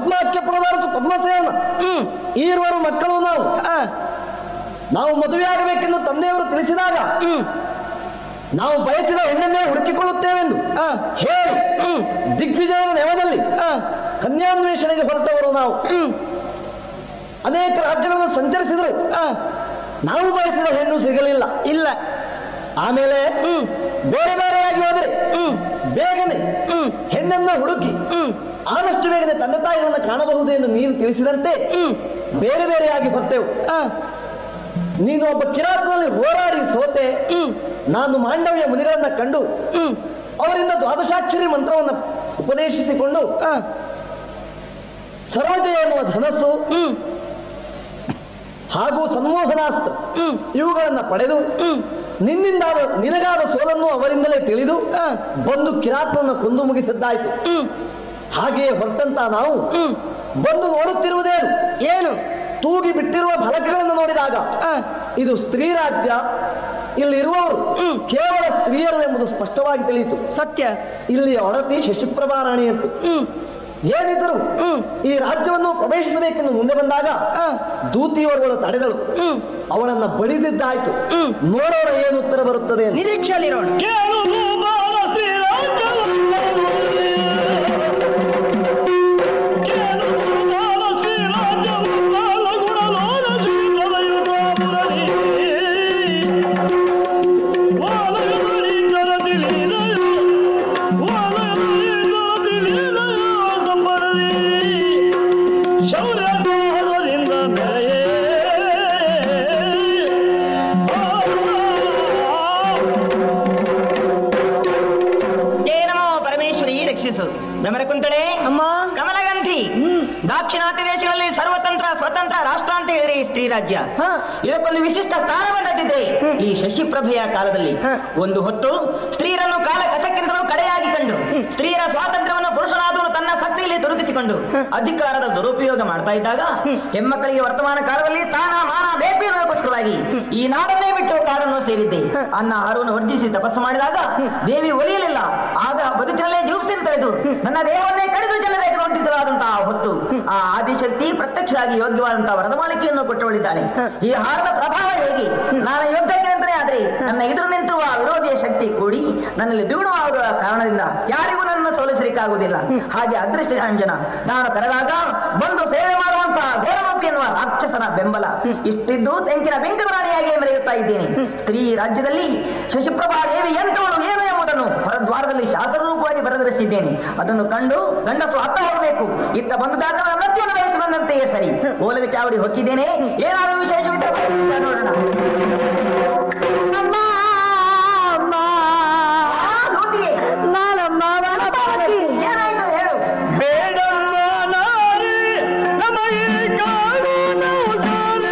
ಪದ್ಮಾಖ್ಯ ಪುರದಾರಸ ಪದ್ಮಸೇನ ಹ್ಮ್ ಈರುವರು ಮಕ್ಕಳು ನಾವು ಆ, ನಾವು ಮದುವೆಯಾಗಬೇಕೆಂದು ತಂದೆಯವರು ತಿಳಿಸಿದಾಗ ಹ್ಮ್ ನಾವು ಬಯಸಿದ ಹೆಣ್ಣನ್ನೇ ಹುಡುಕಿಕೊಳ್ಳುತ್ತೇವೆಂದು ಆ, ಹೇಳಿ ಹ್ಮ್ ದಿಗ್ವಿಜಯದ ನೆವದಲ್ಲಿ ಆ, ಕನ್ಯಾನ್ವೇಷಣೆಗೆ ಹೊರಟವರು ನಾವು ಹ್ಮ್ ಅನೇಕ ರಾಜ್ಯಗಳನ್ನು ಸಂಚರಿಸಿದರು ಆ, ನಾವು ಬಯಸಿದ ಹೆಣ್ಣು ಸಿಗಲಿಲ್ಲ ಇಲ್ಲ ಆಮೇಲೆ ಹ್ಮ್ ಬೇರೆ ಬೇರೆಯಾಗಿ ಹೋದರೆ ಹ್ಮ್ ಬೇಗನೆ ಹ್ಮ್ ಹೆಣ್ಣನ್ನ ಹುಡುಕಿ ಹ್ಮ್ ಆದಷ್ಟು ಬೇಗನೆ ತಂದೆ ತಾಯಿಗಳನ್ನು ಕಾಣಬಹುದು ಎಂದು ನೀನು ತಿಳಿಸಿದಂತೆ ಹ್ಮ್ ಬೇರೆ ಬೇರೆಯಾಗಿ ಬರ್ತೇವೆ ಆ, ನೀನು ಒಬ್ಬ ಕಿರಾತನಲ್ಲಿ ಹೋರಾಡಿ ಸೋತೆ ಹ್ಮ್ ನಾನು ಮಾಂಡವ್ಯ ಮುನಿಗಳನ್ನ ಕಂಡು ಹ್ಮ್ ಅವರಿಂದ ದ್ವಾದಶಾಕ್ಷರಿ ಮಂತ್ರವನ್ನು ಉಪದೇಶಿಸಿಕೊಂಡು ಆ, ಸರ್ವಜಯ ಎನ್ನುವ ಧನಸ್ಸು ಹ್ಮ್ ಹಾಗೂ ಸನ್ಮೋಹನಾಸ್ತ್ರ ಹ್ಮ್ ಇವುಗಳನ್ನ ಪಡೆದು ಹ್ಮ್ ನಿನ್ನಿಂದಾದ ನಿನಗಾದ ಸೋಲನ್ನು ಅವರಿಂದಲೇ ತಿಳಿದು ಆ, ಬಂದು ಕಿರಾತನನ್ನು ಕೊಂದು ಮುಗಿಸಿದ್ದಾಯ್ತು ಹ್ಮ್ ಹಾಗೆಯೇ ಹೊರಟಂತ ನಾವು ಹ್ಮ್ ಬಂದು ನೋಡುತ್ತಿರುವುದೇನು ಏನು ತೂಗಿ ಬಿಟ್ಟಿರುವ ಫಲಕಗಳನ್ನು ನೋಡಿದಾಗ ಆ, ಇದು ಸ್ತ್ರೀ ರಾಜ್ಯ ಇಲ್ಲಿರುವವರು ಹ್ಮ್. ಕೇವಲ ಸ್ತ್ರೀಯರು ಎಂಬುದು ಸ್ಪಷ್ಟವಾಗಿ ತಿಳಿಯಿತು ಸತ್ಯ ಇಲ್ಲಿ ಒಡತಿ ಶಶಿಪ್ರಭಾ ರಾಣಿಯಂತೆ ಹ್ಮ್ ಏನಿದ್ದರು ಹ್ಮ್ ಈ ರಾಜ್ಯವನ್ನು ಪ್ರವೇಶಿಸಬೇಕೆಂದು ಮುಂದೆ ಬಂದಾಗ ಆ, ದೂತಿಯವರುಗಳು ತಡೆದಳು ಹ್ಮ್ ಅವಳನ್ನ ಬಡಿದಿದ್ದಾಯ್ತು ಹ್ಮ್ ನೋಡೋಣ ಏನು ಉತ್ತರ ಬರುತ್ತದೆ ಅಂತ. ನಿರೀಕ್ಷೆಯಲ್ಲಿರೋಣ ಜಯ ನಮೋ ಪರಮೇಶ್ವರಿ ರಕ್ಷಿಸು ಭ್ರಮರ ಕುಂತಳೆ ಅಮ್ಮ ಕಮಲಗಂಧಿ ದಾಕ್ಷಿಣಾತ್ಯ ದೇಶಗಳಲ್ಲಿ ಸರ್ವತಂತ್ರ ಸ್ವತಂತ್ರ ರಾಷ್ಟ್ರ ಅಂತ ಹೇಳಿದ್ರೆ ಈ ಸ್ತ್ರೀ ರಾಜ್ಯ ಹ. ಇದಕ್ಕೊಂದು ವಿಶಿಷ್ಟ ಸ್ಥಾನವನ್ನದಿದೆ ಈ ಶಶಿಪ್ರಭೆಯ ಕಾಲದಲ್ಲಿ ಹ. ಒಂದು ಹೊತ್ತು ಸ್ತ್ರೀಯರನ್ನು ಕಾಲ ಕಸಕ್ಕಿಂತಲೂ ಕಡೆಯಾಗಿ ಕಂಡು ಸ್ತ್ರೀಯರ ಸ್ವಾತಂತ್ರ್ಯವನ್ನು ಪುರುಷನಾದವನು ತನ್ನ ಶಕ್ತಿಯಲ್ಲಿ ತೊಡಗಿಸಿಕೊಂಡು ಅಧಿಕಾರದ ದುರುಪಯೋಗ ಮಾಡ್ತಾ ಇದ್ದಾಗ ಹೆಣ್ಮಕ್ಕಳಿಗೆ ವರ್ತಮಾನ ಕಾಲದಲ್ಲಿ ಸ್ಥಾನ ಮಾನ ಬೇಕು ಎನ್ನುವುದಕ್ಕೋಸ್ಕರವಾಗಿ ಈ ನಾಡನ್ನೇ ಬಿಟ್ಟು ಕಾಡನ್ನು ಸೇರಿದ್ದೆ ಅನ್ನ ಆಹಾರವನ್ನು ವರ್ಜಿಸಿ ತಪಸ್ಸು ಮಾಡಿದಾಗ ದೇವಿ ಒಲಿಯಲಿಲ್ಲ ಆಗ ಬದುಕಿನಲ್ಲೇ ಜೂಪ್ಸಿನ ತಳೆದು ನನ್ನ ದೇಹವನ್ನೇ ಕಡಿದು ಚೆಲ್ಲಬೇಕು ಅಂತಿದ್ದರಾದಂತಹ ಹೊತ್ತು ಆ ಆದಿಶಕ್ತಿ ಪ್ರತ್ಯಕ್ಷವಾಗಿ ಯೋಗ್ಯವಾದಂತಹ ವರದಮಾಲಿಕೆಯನ್ನು ಕೊಟ್ಟುಕೊಂಡಿದ್ದಾಳೆ ಈ ಹಾರದ ಪ್ರಭಾವ ಹೇಗೆ ನಾನು ಯೋಗ್ಯಕ್ಕೆ ನಿಂತನೇ ಆದ್ರೆ ನನ್ನ ಎದುರು ನಿಂತಿರುವ ವಿರೋಧಿಯ ಶಕ್ತಿ ಕೂಡಿ ನನ್ನಲ್ಲಿ ದ್ವಿಗುಣವಾಗುವ ಕಾರಣದಿಂದ ಯಾರಿಗೂ ನನ್ನ ಸೋಲಿಸಲಿಕ್ಕಾಗುವುದಿಲ್ಲ ಹಾಗೆ ಅದೃಷ್ಟ ಅಂಜನ ನಾನು ಕರೆದಾಗ ಬಂದು ಸೇವೆ ಮಾಡುವಂತಹ ಘೋರಮುಖಿ ಎನ್ನುವ ರಾಕ್ಷಸನ ಬೆಂಬಲ ಇಷ್ಟಿದ್ದು ತೆಂಕಿನ ಬೆಂಕರಾಣಿಯಾಗಿ ಮೆರೆಯುತ್ತಾ ಇದ್ದೇನೆ ಸ್ತ್ರೀ ರಾಜ್ಯದಲ್ಲಿ ಶಶಿಪ್ರಭಾ ದೇವಿ ಎಂತವಳು ಏನು ಎಂಬುದನ್ನು ಹೊರದ್ವಾರದಲ್ಲಿ ಶಾಸನರೂಪವಾಗಿ ಬರೆದಿರಿಸಿದ್ದೇನೆ ಅದನ್ನು ಕಂಡು ಗಂಡಸು ಅತ್ತ ಹೋಗಬೇಕು ಇತ್ತ ಬಂದುದಾಗ ನೃತ್ಯವನ್ನು ಬಯಸಿ ಬಂದಂತೆಯೇ ಸರಿ ಓಲಗ ಚಾವಡಿ ಹೊಕ್ಕಿದ್ದೇನೆ ಏನಾದರೂ ವಿಶೇಷವಿದ್ದರೆ ಬನ್ನಿ ವಿಷಯ ನೋಡೋಣ ಅಮ್ಮ ಅಮ್ಮ ಆ, ದೂತಿಯೇ, ನಾನಮ್ಮ ವನಪಾಲಕಿ. ಏನಾಯ್ತು ಹೇಳು ಬೇಡಮ್ಮ ನಾರಿ ನಮಗೆ ಕಾಡು ನೌಕಾರಿ.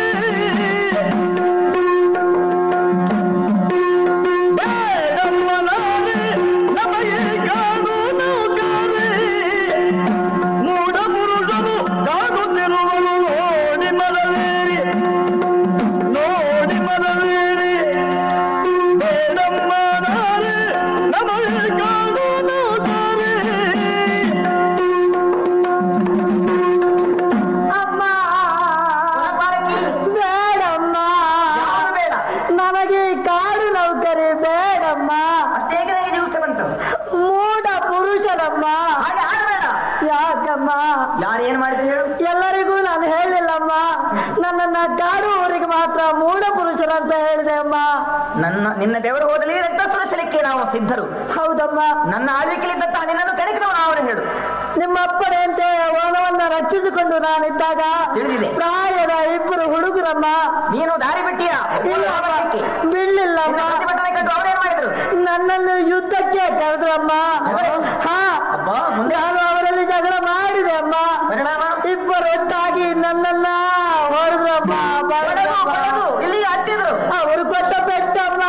ಬೇಡಮ್ಮ ನಾರಿ ನಮಗೆ ಕಾಡು ನೌಕಾರಿ. ಮೂಢ ಪುರುಷರು ಕಾಡುತ್ತಿರುವನು ನೋಡಿ ಮರವೇರಿ ನೋಡಿ ಮರವೇರಿ ಬೇಡಮ್ಮ ನಾರಿ ನಮಗೆ ಕಾಡು ನೌಕಾರಿ. ಅಮ್ಮ ಗುಣಪಾಲಕಿ, ಬೇಡಮ್ಮ ಯಾವುದು ಬೇಡ ನನಗೆ ಕಾಡು ನೌಕರಿ ಬೇಡಮ್ಮ ಅಷ್ಟೇ ನನಗೆ ಜೀವಿಸ ಬಂತು ಮೂಢ ಪುರುಷರಮ್ಮ ಹಾಗೆ ಆಗಬೇಡ ಯಾಕಮ್ಮ ಯಾರು ಏನ್ ಮಾಡಿದ್ರು ಹೇಳು ಎಲ್ಲರಿಗೂ ನಾನು ಹೇಳಿಲ್ಲಮ್ಮ ನನ್ನನ್ನ ಕಾಡು ಊರಿಗೆ ಮಾತ್ರ ಮೂಢ ಪುರುಷರಂತ ಹೇಳಿದೆ ಅಮ್ಮ ನನ್ನ ನಿನ್ನ ದೇವರು ಹೋದಲ್ಲಿ ರಕ್ತ ಸುರಿಸಲಿಕ್ಕೆ ನಾವು ಸಿದ್ಧರು ಹೌದಮ್ಮ ನನ್ನ ಆಳ್ವಿಕೆಲಿದ್ದಂತಹ ನಿನ್ನನ್ನು ಕೆಣಕಿದವನು ಅವನು ಹೇಳು ನಿಮ್ಮ ಅಪ್ಪನೆಯಂತೆ ಓಣವನ್ನ ರಕ್ಷಿಸಿಕೊಂಡು ನಾನಿದ್ದಾಗ ತಿಳಿದಿದೆ. ಪ್ರಾಯದ ಇಬ್ಬರು ಹುಡುಗರಮ್ಮ ನೀನು ದಾರಿ ಬಿಟ್ಟಿಯ ಇಲ್ಲಮ್ಮ ಬಿಡ್ಲಿಲ್ಲಮ್ಮ ಪ್ರತಿಭಟನೆ ಕಂಡು ಅವರೇನ್ ಮಾಡಿದ್ರು ನನ್ನನ್ನು ಯುದ್ಧಕ್ಕೆ ಕರೆದ್ರಮ್ಮ ಹಾ ಅಬ್ಬಾ, ಮುಂದೆ? ನಾನು ಅವರಲ್ಲಿ ಜಗಳ ಮಾಡಿದೆ ಅಮ್ಮ ಪರಿಣಾಮ ಇಬ್ಬರೊಟ್ಟಾಗಿ ನನ್ನನ್ನ ಹೊಡೆದ್ರಮ್ಮ ಹೊಡೆದು, ಬಡಿದ್ರಮ್ಮ. ಹೊಡೆದು, ಇಲ್ಲಿಗೆ ಹತ್ತಿದ್ರು ಅವರು ಕೊಟ್ಟ ಪೆಟ್ಟಮ್ಮ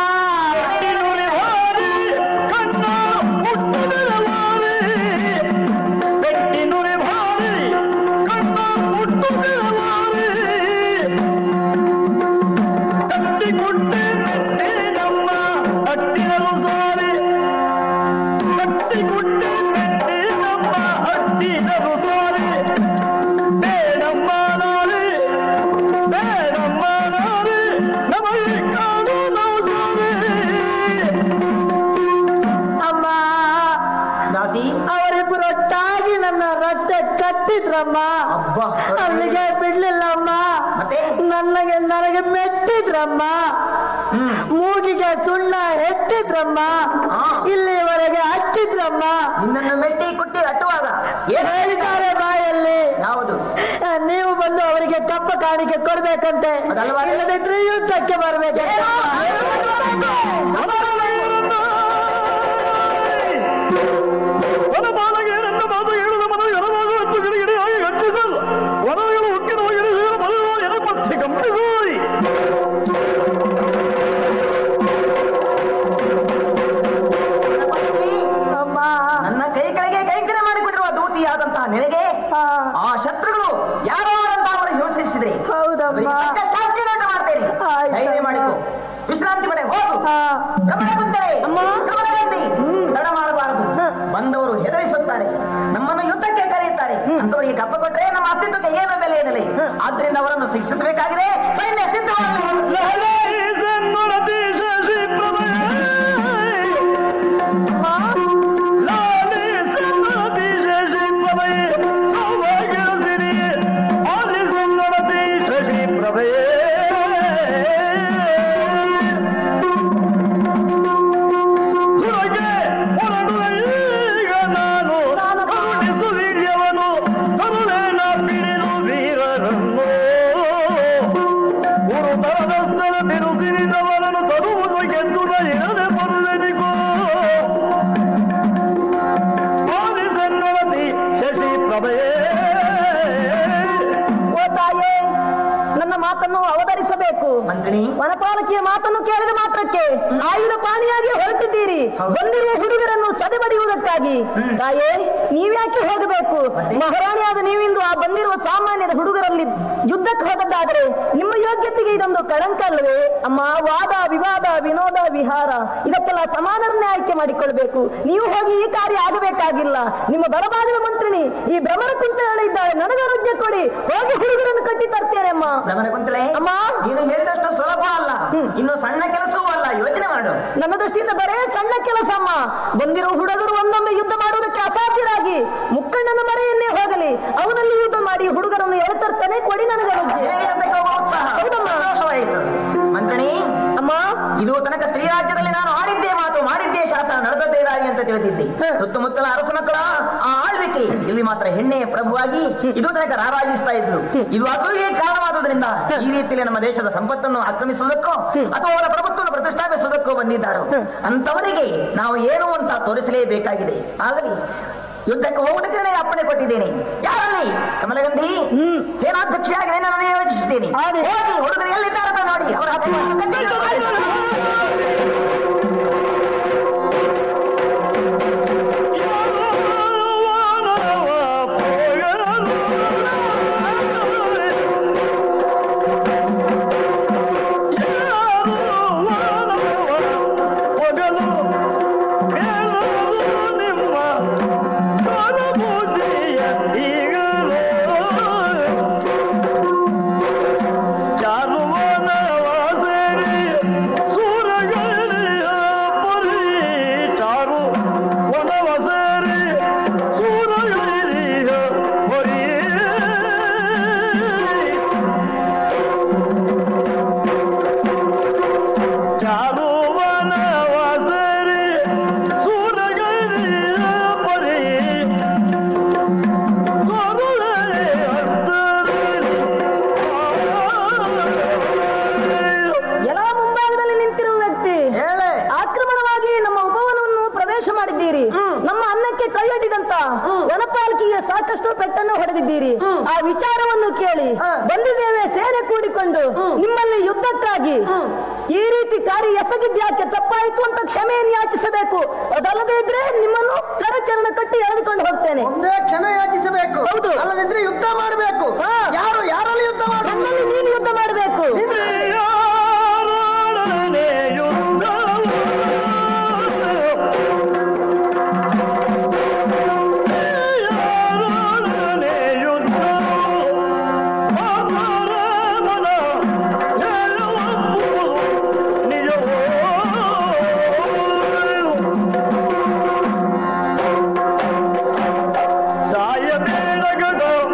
ಕಟ್ಟಿದ್ರಮ್ಮ ಅಬ್ಬಾ. ಅಲ್ಲಿಗೆ ಬಿಡ್ಲಿಲ್ಲಮ್ಮ ಮತ್ತೆ? ನನಗೆ ನನಗೆ ಮೆಟ್ಟಿದ್ರಮ್ಮ ಹ್ಮ್ ಮೂಗಿಗೆ ಸುಣ್ಣ ಹೆಚ್ಚಿದ್ರಮ್ಮ ಹಾ. ಇಲ್ಲಿವರೆಗೆ ಹಚ್ಚಿದ್ರಮ್ಮ ನಿನ್ನನ್ನು ಮೆಟ್ಟಿ ಕುಟ್ಟಿ ಹಟ್ಟುವಾಗ ಏನು ಹೇಳಿದ್ದಾರೆ ಬಾಯಲ್ಲಿ ಯಾವುದು ಆ, ನೀವು ಬಂದು ಅವರಿಗೆ ಕಪ್ಪ ಕಾಣಿಕೆ ಕೊಡ್ಬೇಕಂತೆ ಅದಲ್ವಾ? ಇಲ್ಲದಿದ್ರೆ ಯುದ್ಧಕ್ಕೆ ಬರ್ಬೇಕಂತೆ ವನಪಾಲಗೆ ನನ್ನ ಮಾತು ಹೇಳದ ಮನ ಎರವಾಗ ಹತ್ತು ಗಿಡಗಿಡಿಯಾಗಿ ಗಟ್ಟಿಸಲ್ ವನಗಳು ಹುಟ್ಟಿನ ಗಿಡಿಸಿದ ಮದುವೆ ಎನಪತ್ತಿ ಗಮನಿಸೋಯ್ ಅಮ್ಮ ನನ್ನ ಕೈ ಕೆಳಗೆ ಕೈಂಕರ್ಯ ಮಾಡಿಕೊಟ್ಟಿರುವ ದೂತಿಯಾದಂತಹ ನಿನಗೆ ಆ, ಆ ಶತ್ರುಗಳು ಯಾರೋ ಅಂತ ಅವರು ಯೋಚಿಸಿದ್ರೆ ಹೌದಮ್ಮ ಶಾಸ್ತಿ ನಾಟ ಮಾಡ್ತೇನೆ ಆಯ್ತು. ಧೈರ್ಯ ಮಾಡಿಕೊ ವಿಶ್ರಾಂತಿ ಪಡೆ ಹೋಗು ಆ, ಗಮನ ಕುಂತರೆ ಅಮ್ಮ. ಗಮನಗೈತಿ. ತಡ ಮಾಡಬಾರದು ಬಂದವರು ಹೆದರಿಸುತ್ತಾರೆ ನಮ್ಮನ್ನು ಯುದ್ಧಕ್ಕೆ ಕರೆಯುತ್ತಾರೆ ಅಂತವರಿಗೆ ಕಪ್ಪ ಕೊಟ್ರೆ ನಮ್ಮ ಅಸ್ತಿತ್ವಕ್ಕೆ ಏನು ಬೆಲೆ ಇರಲಿ ಆದ್ರಿಂದ ಅವರನ್ನು ಶಿಕ್ಷಿಸಬೇಕಾಗಿದೆ ಸೈನ್ಯ ಸಿದ್ಧವಾಗಿ ಬಿರುಸಿನಿಂದವರನ್ನು ತರುವುದು ಗೆದ್ದುದ ಇರದೆ ಬರುವೆನಿಗೋ ಆದಿಸನ್ನಡತಿ ಶಶಿ ಪ್ರಭೆಯೇ ಓ ತಾಯೇ ನನ್ನ ಮಾತನ್ನು ಅವತರಿಸಬೇಕು ಮಂತ್ರಿ ವನಪಾಲಕಿಯ ಮಾತನ್ನು ಕೇಳಿದ ಮಾತ್ರಕ್ಕೆ ಆಯುಧ ಪಾಣಿಯಾಗಿ ಹೊರಟಿದ್ದೀರಿ ಬಂದಿರುವ ಹುಡುಗರನ್ನು ಸದೆಬಡಿಯುವುದಕ್ಕಾಗಿ ತಾಯೇ ನೀವ್ಯಾಕೆ ಹೋಗಬೇಕು ಮಹಾರಾಣಿಯಾದ ನೀವಿಂದು ಆ ಬಂದಿರುವ ಸಾಮಾನ್ಯದ ಹುಡುಗರಲ್ಲಿ ಯುದ್ಧಕ್ಕೆ ಹೋದದ್ದಾದರೆ ನಿಮ್ಮ ಯೋಗ್ಯತೆಗೆ ಇದೊಂದು ಕಳಂಕ ಅಲ್ಲವೇ ಅಮ್ಮ ವಾದ ವಿವಾದ ವಿನೋದ ವಿಹಾರ ಇದಕ್ಕೆಲ್ಲ ಸಮಾನರನ್ನೇ ಆಯ್ಕೆ ಮಾಡಿಕೊಳ್ಬೇಕು ನೀವು ಹೋಗಿ ಈ ಕಾರ್ಯ ಆಗಬೇಕಾಗಿಲ್ಲ ನಿಮ್ಮ ಬಲಭಾಗದ ಮಂತ್ರಿನಿ ಈ ಭ್ರಮರ ಕುಂತ ಹೇಳಿದ್ದಾಳೆ ನನಗೆ ಆರೋಗ್ಯ ಕೊಡಿ ಹೋಗಿ ಹುಡುಗರನ್ನು ಕಟ್ಟಿ ತರ್ತೇನೆ ಅಮ್ಮ ಗಮನ ಕುಂತಲೆ ಅಮ್ಮ. ನೀನು ಹೇಳಿದಷ್ಟು ಸುಲಭ ಅಲ್ಲ ಇನ್ನು ಸಣ್ಣ ಕೆಲಸವೂ ಅಲ್ಲ ಯೋಚನೆ ಮಾಡು ನನ್ನ ದೃಷ್ಟಿಯಿಂದ ಬರೇ ಸಣ್ಣ ಕೆಲಸ ಅಮ್ಮ ಬಂದಿರೋ ಹುಡುಗರು ಒಂದೊಮ್ಮೆ ಯುದ್ಧ ಮಾಡುವುದಕ್ಕೆ ಅಸಾಧ್ಯರಾಗಿ ಮುಕ್ಕಣ್ಣನ ಮರೆಯನ್ನೇ ಹೋಗಲಿ ಅವನಲ್ಲಿ ಯುದ್ಧ ಮಾಡಿ ಹುಡುಗರನ್ನು ಎಳೆತರ್ತಾನೆ ಕೊಡಿ ನನಗೆ ಆರೋಗ್ಯ. ಹೇಗೆ ಯುದ್ಧಕ್ಕೆ ಹೋಗುವ ಉತ್ಸಾಹ ಹೌದಮ್ಮ. ಸಂತೋಷವಾಯಿತು ಮಂತ್ರಣಿ ಅಮ್ಮ ಇದು ತನಕ ಸ್ತ್ರೀ ರಾಜ್ಯದಲ್ಲಿ ನಾನು ಆಡಿದ್ದೇ ಮಾತು ಮಾಡಿದ್ದೇ ಶಾಸನ ನಡೆದದ್ದೇ ದಾರಿ ಅಂತ ತಿಳಿದಿದ್ದೆ ಹ. ಸುತ್ತಮುತ್ತಲ ಅರಸ ಮಕ್ಕಳ ಆ ಆಳ್ವಿಕೆ ಇಲ್ಲಿ ಮಾತ್ರ ಹೆಣ್ಣೆಯ ಪ್ರಭುವಾಗಿ ಇದು ತನಕ ರಾರಾಜಿಸ್ತಾ ಇದ್ಲು ಇದು ಅಸೂಯೆ ಕಾರಣವಾದುದರಿಂದ ಈ ರೀತಿಯಲ್ಲಿ ನಮ್ಮ ದೇಶದ ಸಂಪತ್ತನ್ನು ಆಕ್ರಮಿಸುವುದಕ್ಕೋ ಅಥವಾ ಅವರ ಪ್ರಭುತ್ವವನ್ನು ಪ್ರತಿಷ್ಠಾಪಿಸುವುದಕ್ಕೋ ಬಂದಿದ್ದಾರೋ ಅಂತವರಿಗೆ ನಾವು ಏನು ಅಂತ ತೋರಿಸಲೇಬೇಕಾಗಿದೆ ಆಗಲಿ ಯುದ್ಧಕ್ಕೆ ಹೋಗುವುದಕ್ಕೆ ನನಗೆ ಅಪ್ಪಣೆ ಕೊಟ್ಟಿದ್ದೇನೆ ಯಾರಲ್ಲಿ ಕಮಲಗಂಧಿ ಸೇನಾಧ್ಯಕ್ಷಿಯಾಗಿ ನಿನ್ನನ್ನು ನಿಯೋಜಿಸಿದ್ದೇನೆ ಹಾಗೆ. ಹೋಗಿ ಹುಡುಗರು ಎಲ್ಲಿದ್ದಾರೆ ಅಂತ ನೋಡಿ ಅವರ ಹಕ್ಕನ್ನು ಕಟ್ಟಿ- ಚಾರು ವನವಸರಿ ಸೂರಗಿರಿಯ ಹೊರಿ ಚಾರು ವನವಸರಿ ಸೂರಗಿರಿಯ ಹೊರಿ ಸೊಗಳೆ ಹಸ್ತದಲ್ಲಿ ಎಲ್ಲ ಮುಂಭಾಗದಲ್ಲಿ ನಿಂತಿರುವ ವ್ಯಕ್ತಿ ಹೇಳೆ ಆಕ್ರಮಣವಾಗಿ ನಮ್ಮ ಉಪವನವನ್ನು ಪ್ರವೇಶ ಮಾಡಿದ್ದೀರಿ ನಮ್ಮ ಅನ್ನಕ್ಕೆ ಕೈಯೊಡ್ಡಿದಂತ ವನಪಾಲಕಿಗೆ ಸಾಕಷ್ಟು ಪೆಟ್ಟನ್ನು ಹೊಡೆದಿದ್ದೀರಿ ಆ ವಿಚಾರವನ್ನು ಕೇಳಿ ಬಂದಿದ್ದೇವೆ ಸೇನೆ ಕೂಡಿಕೊಂಡು ನಿಮ್ಮಲ್ಲಿ ಯುದ್ಧಕ್ಕಾಗಿ ಈ ರೀತಿ ಕಾರ್ಯ ಎಸಗಿದ್ಯಾಕೆ ತಪ್ಪಾಯಿತು ಅಂತ ಕ್ಷಮೆಯನ್ನು ಯಾಚಿಸಬೇಕು ಅದಲ್ಲದೆ ಇದ್ರೆ ನಿಮ್ಮನ್ನು ಕರಚರಣ ಕಟ್ಟಿ ಎಳೆದುಕೊಂಡು ಹೋಗ್ತೇನೆ ಒಂದೇ ಕ್ಷಮೆ ಯಾಚಿಸಬೇಕು ಹೌದು. ಅಲ್ಲದಿದ್ರೆ ಯುದ್ಧ ಮಾಡಬೇಕು ಹಾ. ಯಾರು ಯಾರಲ್ಲಿ ಯುದ್ಧ ಮಾಡಬೇಕು ನನ್ನಲ್ಲಿ ನೀನು ಯುದ್ಧ ಮಾಡಬೇಕು ಸ್ತ್ರೀಯರೊಡನೆ ಯುದ್ಧವು. ಸ್ತ್ರೀಯರೊಡನೆ ಯುದ್ಧವು. ಮಾತರಮನ ಹೇಳುವಪ್ಪು ನಿಜವೋ. ಸಾಯಬೇಡ ಗಗೋ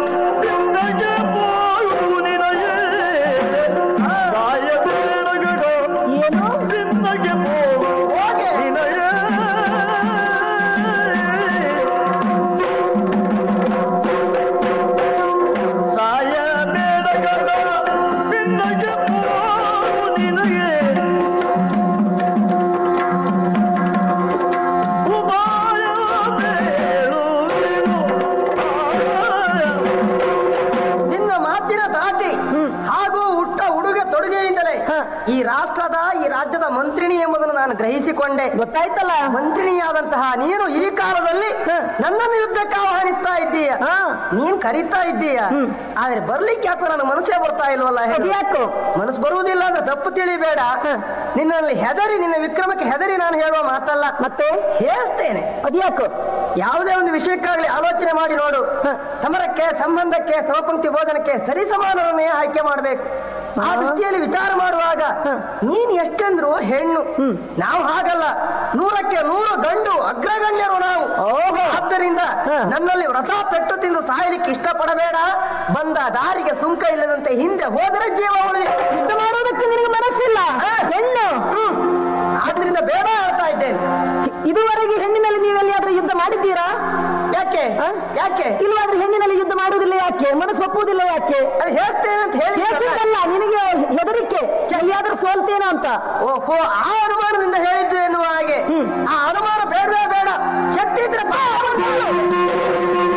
ದಾಟಿ ಹಾಗೂ ಹುಟ್ಟ ಉಡುಗೆ ತೊಡುಗೆಯಿಂದಲೇ ಈ ರಾಷ್ಟ್ರದ ಈ ರಾಜ್ಯದ ಮಂತ್ರಿಣಿ ಎಂಬುದನ್ನು ನಾನು ಗ್ರಹಿಸಿಕೊಂಡೆ ಗೊತ್ತಾಯ್ತಲ್ಲ ಮಂತ್ರಿಣಿಯಾದಂತಹ ನೀನು ಈ ಕಾಲದಲ್ಲಿ ನನ್ನನ್ನು ಯುದ್ಧಕ್ಕೆ ಆಹ್ವಾನಿಸ್ತಾ ಇದ್ದೀಯ ಹಾ. ನೀನ್ ಕರೀತಾ ಇದ್ದೀಯ ಆದ್ರೆ ಬರ್ಲಿಕ್ಕೆ ಯಾಕೋ ನನ್ನ ಮನಸ್ಸೇ ಬರ್ತಾ ಇಲ್ವಲ್ಲ ಹೇಳು? ಅದ್ಯಾಕೋ ಮನಸ್ಸು ಬರುವುದಿಲ್ಲ ಅಂದ್ರೆ ತಪ್ಪು ತಿಳಿಬೇಡ ನಿನ್ನಲ್ಲಿ ಹೆದರಿ ನಿನ್ನ ವಿಕ್ರಮಕ್ಕೆ ಹೆದರಿ ನಾನು ಹೇಳುವ ಮಾತಲ್ಲ ಮತ್ತೆ ಹೇಳ್ತೇನೆ ಅದ್ಯಾಕೋ ಯಾವುದೇ ಒಂದು ವಿಷಯಕ್ಕಾಗ್ಲಿ ಆಲೋಚನೆ ಮಾಡಿ ನೋಡು ಸಮರಕ್ಕೆ ಸಂಬಂಧಕ್ಕೆ ಸಮಪಂಕ್ತಿ ಬೋಧನಕ್ಕೆ ಸರಿಸಮಾನರನ್ನೇ ಆಯ್ಕೆ ಮಾಡಬೇಕು ಆ ದೃಷ್ಟಿಯಲ್ಲಿ ವಿಚಾರ ಮಾಡುವಾಗ ನೀನ್ ಎಷ್ಟೆಂದ್ರು ಹೆಣ್ಣು ನಾವು ಹಾಗಲ್ಲ ನೂರಕ್ಕೆ ನೂರು ಗಂಡು ಅಗ್ರಗಣ್ಯರು ನಾವು ಓಹೋ. ಆದ್ದರಿಂದ ನನ್ನಲ್ಲಿ ವ್ರತ ಪೆಟ್ಟು ತಿಂದು ಸಾಯಲಿಕ್ಕೆ ಇಷ್ಟಪಡಬೇಡ ಬಂದ ದಾರಿಗೆ ಸುಂಕ ಇಲ್ಲದಂತೆ ಹಿಂದೆ ಹೋದರೆ ಜೀವ ಉಳಿದಿ ಯುದ್ಧ ಮಾಡೋದಕ್ಕೆ ನಿನಗೆ ಮನಸ್ಸಿಲ್ಲ ಹೆಣ್ಣು ಆದ್ರಿಂದ ಬೇಡ ಹೇಳ್ತಾ ಇದ್ದೇನೆ ಇದುವರೆಗೆ ಹೆಣ್ಣಿನಲ್ಲಿ ನೀವೆಲ್ಲಿಯಾದ್ರೂ ಯುದ್ಧ ಮಾಡಿದ್ದೀರಾ ಯಾಕೆ ಹ? ಯಾಕೆ ಇಲ್ವಾದ್ರೆ ಹೆಣ್ಣಿನಲ್ಲಿ ಯುದ್ಧ ಮಾಡುವುದಿಲ್ಲ ಯಾಕೆ ಮನಸ್ಸು ಒಪ್ಪುವುದಿಲ್ಲ ಯಾಕೆ ಅದು ಹೇಳ್ತೇನೆ ಅಂತ ಹೇಳಿ ಕೇಸಿದ್ದಲ್ಲ ನಿನಗೆ ಹೆದರಿಕೆ ಎಲ್ಲಿಯಾದ್ರೂ ಸೋಲ್ತೇನೋ ಅಂತ ಓಹೋ ಆ ಅನುಮಾನದಿಂದ ಹೇಳಿದ್ದು ಎನ್ನುವ ಹಾಗೆ ಆ ಅನುಮಾನ ಬೇಡವೇ ಬೇಡ ಶಕ್ತಿ ಇದ್ರೆ ಬಾ, ಅವನು ಹೇಳು.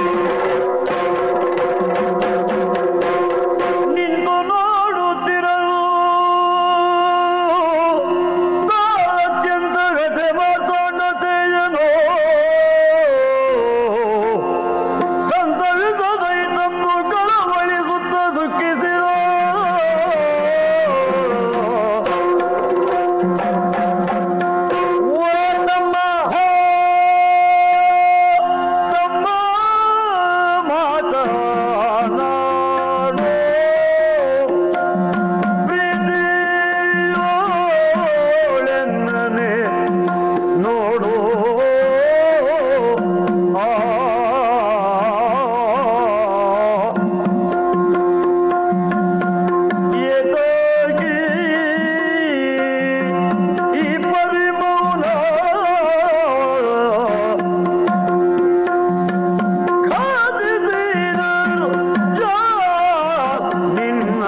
ನಿಂತು ನೋಡುತ್ತಿರಲು ಅತ್ಯಂತ ವ್ಯಥೆ ಮಾತೋಣ್ಣತೆಯನು ಸಂತವಿಸದೈ ತಪ್ಪು ಕಳವಳಿಸುತ್ತ ದುಃಖಿಸಿದ ಓ ನಮ್ಮ ಹೋ ತಮ್ಮ ಮಾತನಾಡು ಪ್ರೀತಿಯೋಳೆನ್ನನೆ ನೋಡು ಆ ಏತಾಗಿ ಈ ಪರಿಮೌನ ಕಾದಿದ್ದೀರರು ಯಾ ನಿನ್ನ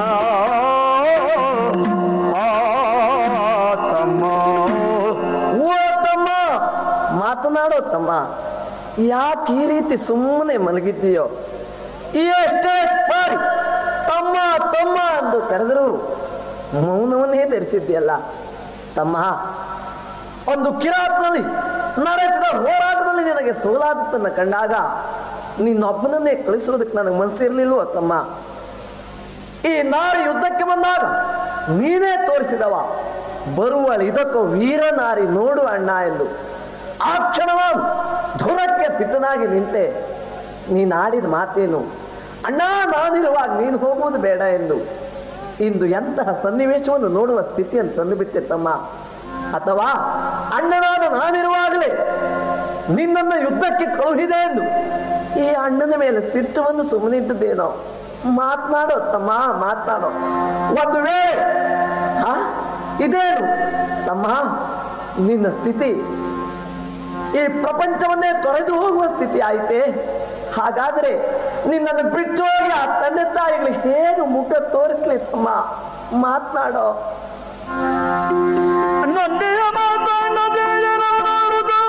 ಆ ತಮ್ಮ ಓ ತಮ್ಮ ಮಾತನಾಡೋ ತಮ್ಮ ಯಾಕೆ ಈ ರೀತಿ ಸುಮ್ಮನೆ ಮಲಗಿದ್ದೀಯೋ ಎಷ್ಟೇ ಬಾರಿ ತಮ್ಮ ತಮ್ಮ ಎಂದು ಕರೆದರೂ ಮೌನವನ್ನೇ ಧರಿಸಿದ್ಯಲ್ಲ ತಮ್ಮ ಒಂದು ಕಿರಾತದಲ್ಲಿ ನಡೆಸಿದ ಹೋರಾಟದಲ್ಲಿ ನಿನಗೆ ಸೋಲಾದತ್ತನ್ನು ಕಂಡಾಗ ನಿನ್ನೊಬ್ಬನನ್ನೇ ಕಳಿಸುವುದಕ್ಕೆ ನನಗೆ ಮನಸ್ಸಿರ್ಲಿಲ್ವೋ ತಮ್ಮ ಈ ನಾರಿ ಯುದ್ಧಕ್ಕೆ ಬಂದಾಗ ನೀನೇ ತೋರಿಸಿದವ ಬರುವಳು ಇದಕ್ಕೋ ವೀರನಾರಿ ನೋಡು ಅಣ್ಣ ಎಂದು ಆ ಕ್ಷಣ ನಾನು ಧುರಕ್ಕೆ ಸಿದ್ಧನಾಗಿ ನಿಂತೆ ನೀನು ಆಡಿದ ಮಾತೇನು ಅಣ್ಣ ನಾನಿರುವಾಗ ನೀನು ಹೋಗುವುದು ಬೇಡ ಎಂದು ಇಂದು ಎಂತಹ ಸನ್ನಿವೇಶವನ್ನು ನೋಡುವ ಸ್ಥಿತಿಯನ್ನು ತಂದುಬಿಟ್ಟೆ ತಮ್ಮ ಅಥವಾ ಅಣ್ಣನಾದ ನಾನಿರುವಾಗಲೇ ನಿನ್ನನ್ನು ಯುದ್ಧಕ್ಕೆ ಕಳುಹಿದೆ ಎಂದು ಈ ಅಣ್ಣನ ಮೇಲೆ ಸಿಟ್ಟವನ್ನು ಸುಮ್ಮನಿದ್ದದೇನೋ ಮಾತನಾಡೋ ತಮ್ಮ ಮಾತನಾಡೋ ಒಂದು ವೇಳೆ ಆ, ಇದೇನು ತಮ್ಮ ನಿನ್ನ ಸ್ಥಿತಿ ಈ ಪ್ರಪಂಚವನ್ನೇ ತೊರೆದು ಹೋಗುವ ಸ್ಥಿತಿ ಆಯ್ತೆ ಹಾಗಾದ್ರೆ ನಿನ್ನನ್ನು ಬಿಟ್ಟು ಹೋಗಿ ಆ ತಂದೆ ತಾಯಿಗಳಿಗೆ ಹೇಗೆ ಮುಖ ತೋರಿಸ್ಲಿ ತಮ್ಮ ಮಾತನಾಡೋ ನೊಂದೆಯ ಮಾತನ್ನದೇಯನಾಡುತ್ತ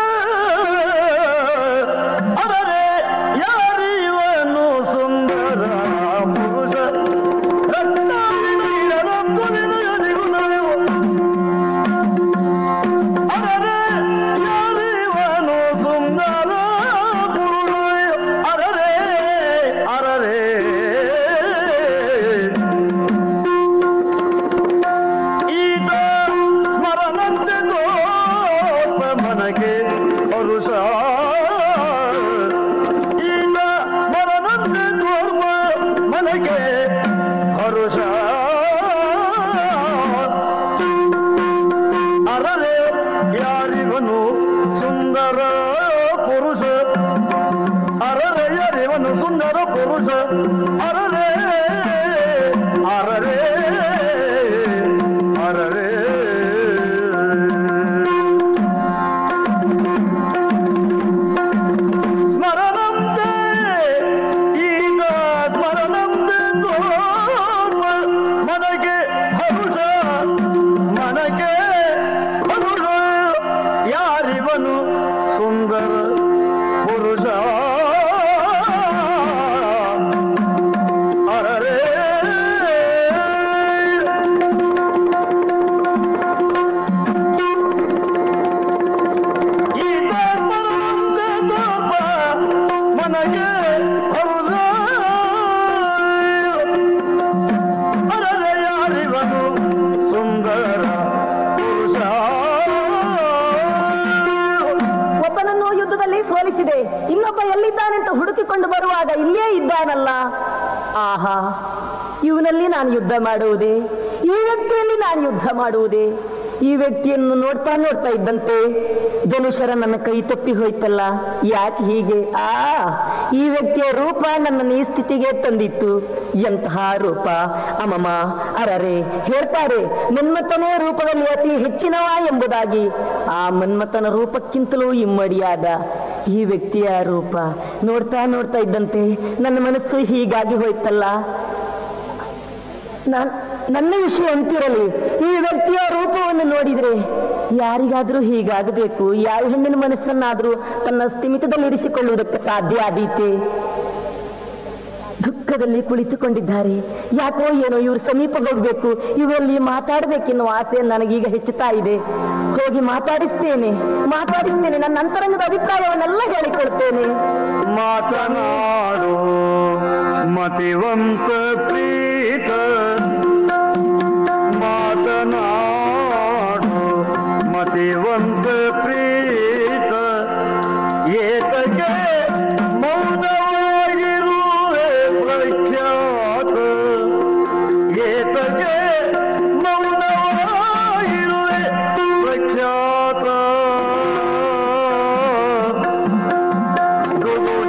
ಅದರೆ ಯಾರಿವನು ಸುಂದರ ಪುರುಷ ರತ್ನಾವಿನೀರನೊತ್ತು ನಿನಯದಿಗು ನಡೆವು ಅದರೆ ಯಾರಿವನು ಸುಂದರ ಪುರುಷ ಅರರೆ ಅರರೆ ಈತ ಆಹಾ ಇವನಲ್ಲಿ ನಾನು ಯುದ್ಧ ಮಾಡುವುದೇ ಈ ವ್ಯಕ್ತಿಯಲ್ಲಿ ನಾನು ಯುದ್ಧ ಮಾಡುವುದೇ ಈ ವ್ಯಕ್ತಿಯನ್ನು ನೋಡ್ತಾ ನೋಡ್ತಾ ಇದ್ದಂತೆ ಧನುಷರ ನನ್ನ ಕೈ ತಪ್ಪಿ ಹೋಯ್ತಲ್ಲ ಯಾಕೆ ಹೀಗೆ ಆ ಈ ವ್ಯಕ್ತಿಯ ರೂಪ ನನ್ನನ್ನು ಈ ಸ್ಥಿತಿಗೆ ತಂದಿತ್ತು ಎಂತಹ ರೂಪ ಅಮಮ ಅರರೆ ಹೇಳ್ತಾರೆ ಮನ್ಮಥನೇ ರೂಪದಲ್ಲಿ ಅತಿ ಹೆಚ್ಚಿನವ ಎಂಬುದಾಗಿ ಆ ಮನ್ಮಥನ ರೂಪಕ್ಕಿಂತಲೂ ಇಮ್ಮಡಿಯಾದ ಈ ವ್ಯಕ್ತಿಯ ರೂಪ ನೋಡ್ತಾ ನೋಡ್ತಾ ಇದ್ದಂತೆ ನನ್ನ ಮನಸ್ಸು ಹೀಗಾಗಿ ಹೋಯ್ತಲ್ಲ ನಾನ್ ನನ್ನ ವಿಷಯ ಅಂತಿರಲಿ ಈ ವ್ಯಕ್ತಿಯ ರೂಪವನ್ನು ನೋಡಿದ್ರೆ ಯಾರಿಗಾದ್ರೂ ಹೀಗಾಗಬೇಕು ಯಾವ ಹೆಣ್ಣಿನ ಮನಸ್ಸನ್ನಾದ್ರೂ ತನ್ನ ಸ್ಥಿಮಿತದಲ್ಲಿರಿಸಿಕೊಳ್ಳುವುದಕ್ಕೆ ಸಾಧ್ಯ ಆದೀತೆ ದುಃಖದಲ್ಲಿ ಕುಳಿತುಕೊಂಡಿದ್ದಾರೆ ಯಾಕೋ ಏನೋ ಇವ್ರ ಸಮೀಪ ಹೋಗ್ಬೇಕು ಇವರಲ್ಲಿ ಮಾತಾಡ್ಬೇಕೆನ್ನುವ ಆಸೆ ನನಗೀಗ ಹೆಚ್ಚುತ್ತಾ ಇದೆ ಹೋಗಿ ಮಾತಾಡಿಸ್ತೇನೆ ಮಾತಾಡಿಸ್ತೇನೆ ನನ್ನ ಅಂತರಂಗದ ಅಭಿಪ್ರಾಯವನ್ನೆಲ್ಲ ಹೇಳಿಕೊಳ್ತೇನೆ ಮಾತನಾಡು ಮತಿವಂತ ಪ್ರೀತ ಮಾತನಾಡು ಮತಿವಂತ ಪ್ರೀತ ಏತಕ್ಕೆ ಮೌನವಾಗಿರುವೆ ಪ್ರಖ್ಯಾತ ಏತಕ್ಕೆ ಮೌನವಾಗಿರುವೆ ಪ್ರಖ್ಯಾತ ದುಗುಡ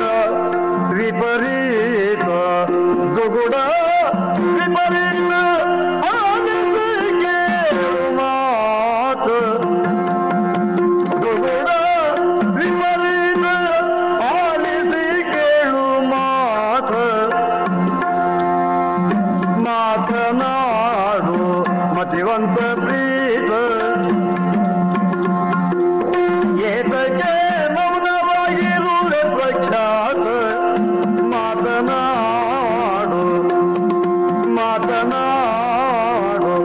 ವಿಪರೀತ ದುಗುಡ ವಿಪರೀತ ಆಲಿಸಿಕೆ ಮಾತ ದುಗುಡ ವಿಪರೀತ ಆಲಿಸಿ ಕೇಳು ಮಾತ ಮಾತನಾಡು ಮತಿವಂತ ಪ್ರೀತ ಏತಕ್ಕೆ ಮೌನವಾಗಿರುವೆ ಪ್ರಖ್ಯಾತ ಮಾತನಾಡು ಮಾತನಾಡು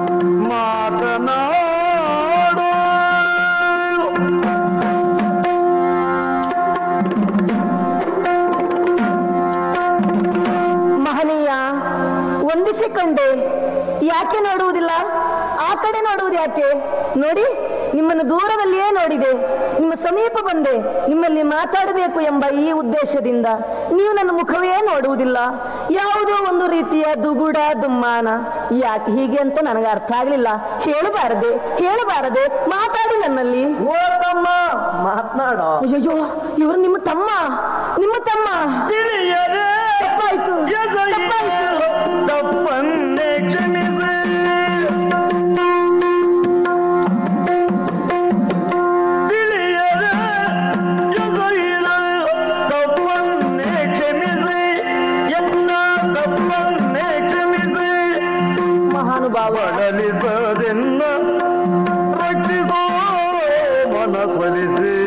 ಮಾತನಾಡು ಮಹನೀಯ ವಂದಿಸಿಕೊಂಡೆ ಯಾಕೆ ನೋಡುವುದಿಲ್ಲ ಆ ಕಡೆ ನೋಡುವುದು ಯಾಕೆ ನೋಡಿ ನಿಮ್ಮನ್ನು ದೂರದಲ್ಲಿಯೇ ನೋಡಿದೆ ನಿಮ್ಮ ಸಮೀಪ ಬಂದೆ ನಿಮ್ಮಲ್ಲಿ ಮಾತಾಡಬೇಕು ಎಂಬ ಈ ಉದ್ದೇಶದಿಂದ ನೀವು ನನ್ನ ಮುಖವೇ ನೋಡುವುದಿಲ್ಲ ಯಾವುದೋ ಒಂದು ರೀತಿಯ ದುಗುಡ ದುಮ್ಮಾನ ಯಾಕೆ ಹೀಗೆ ಅಂತ ನನಗೆ ಅರ್ಥ ಆಗ್ಲಿಲ್ಲ ಹೇಳಬಾರದೆ ಹೇಳಬಾರದೆ ಮಾತಾಡಿ ನನ್ನಲ್ಲಿ ಓ ತಮ್ಮ ಮಾತನಾಡೋ ಅಯ್ಯೋ ಇವರು ನಿಮ್ಮ ತಮ್ಮ ನಿಮ್ಮ ತಮ್ಮ ತಿಳಿಯದೆ ತಪ್ಪಾಯ್ತು ತಪ್ಪಾಯ್ತು ತಪ್ಪನ್ನೇ ಕ್ಷಮಿಸಿ ತಿಳಿಯದೆ ಎಸಗಿದ ತಪ್ಪನ್ನೇ ಕ್ಷಮಿಸಿ ಎಲ್ಲ ತಪ್ಪನ್ನೇ ಕ್ಷಮಿಸಿ ಮಹಾನುಭಾವ ಬಡಲಿಸದೆನ್ನ ರಕ್ಷಿಸೋ ಮನಸಲಿಸಿ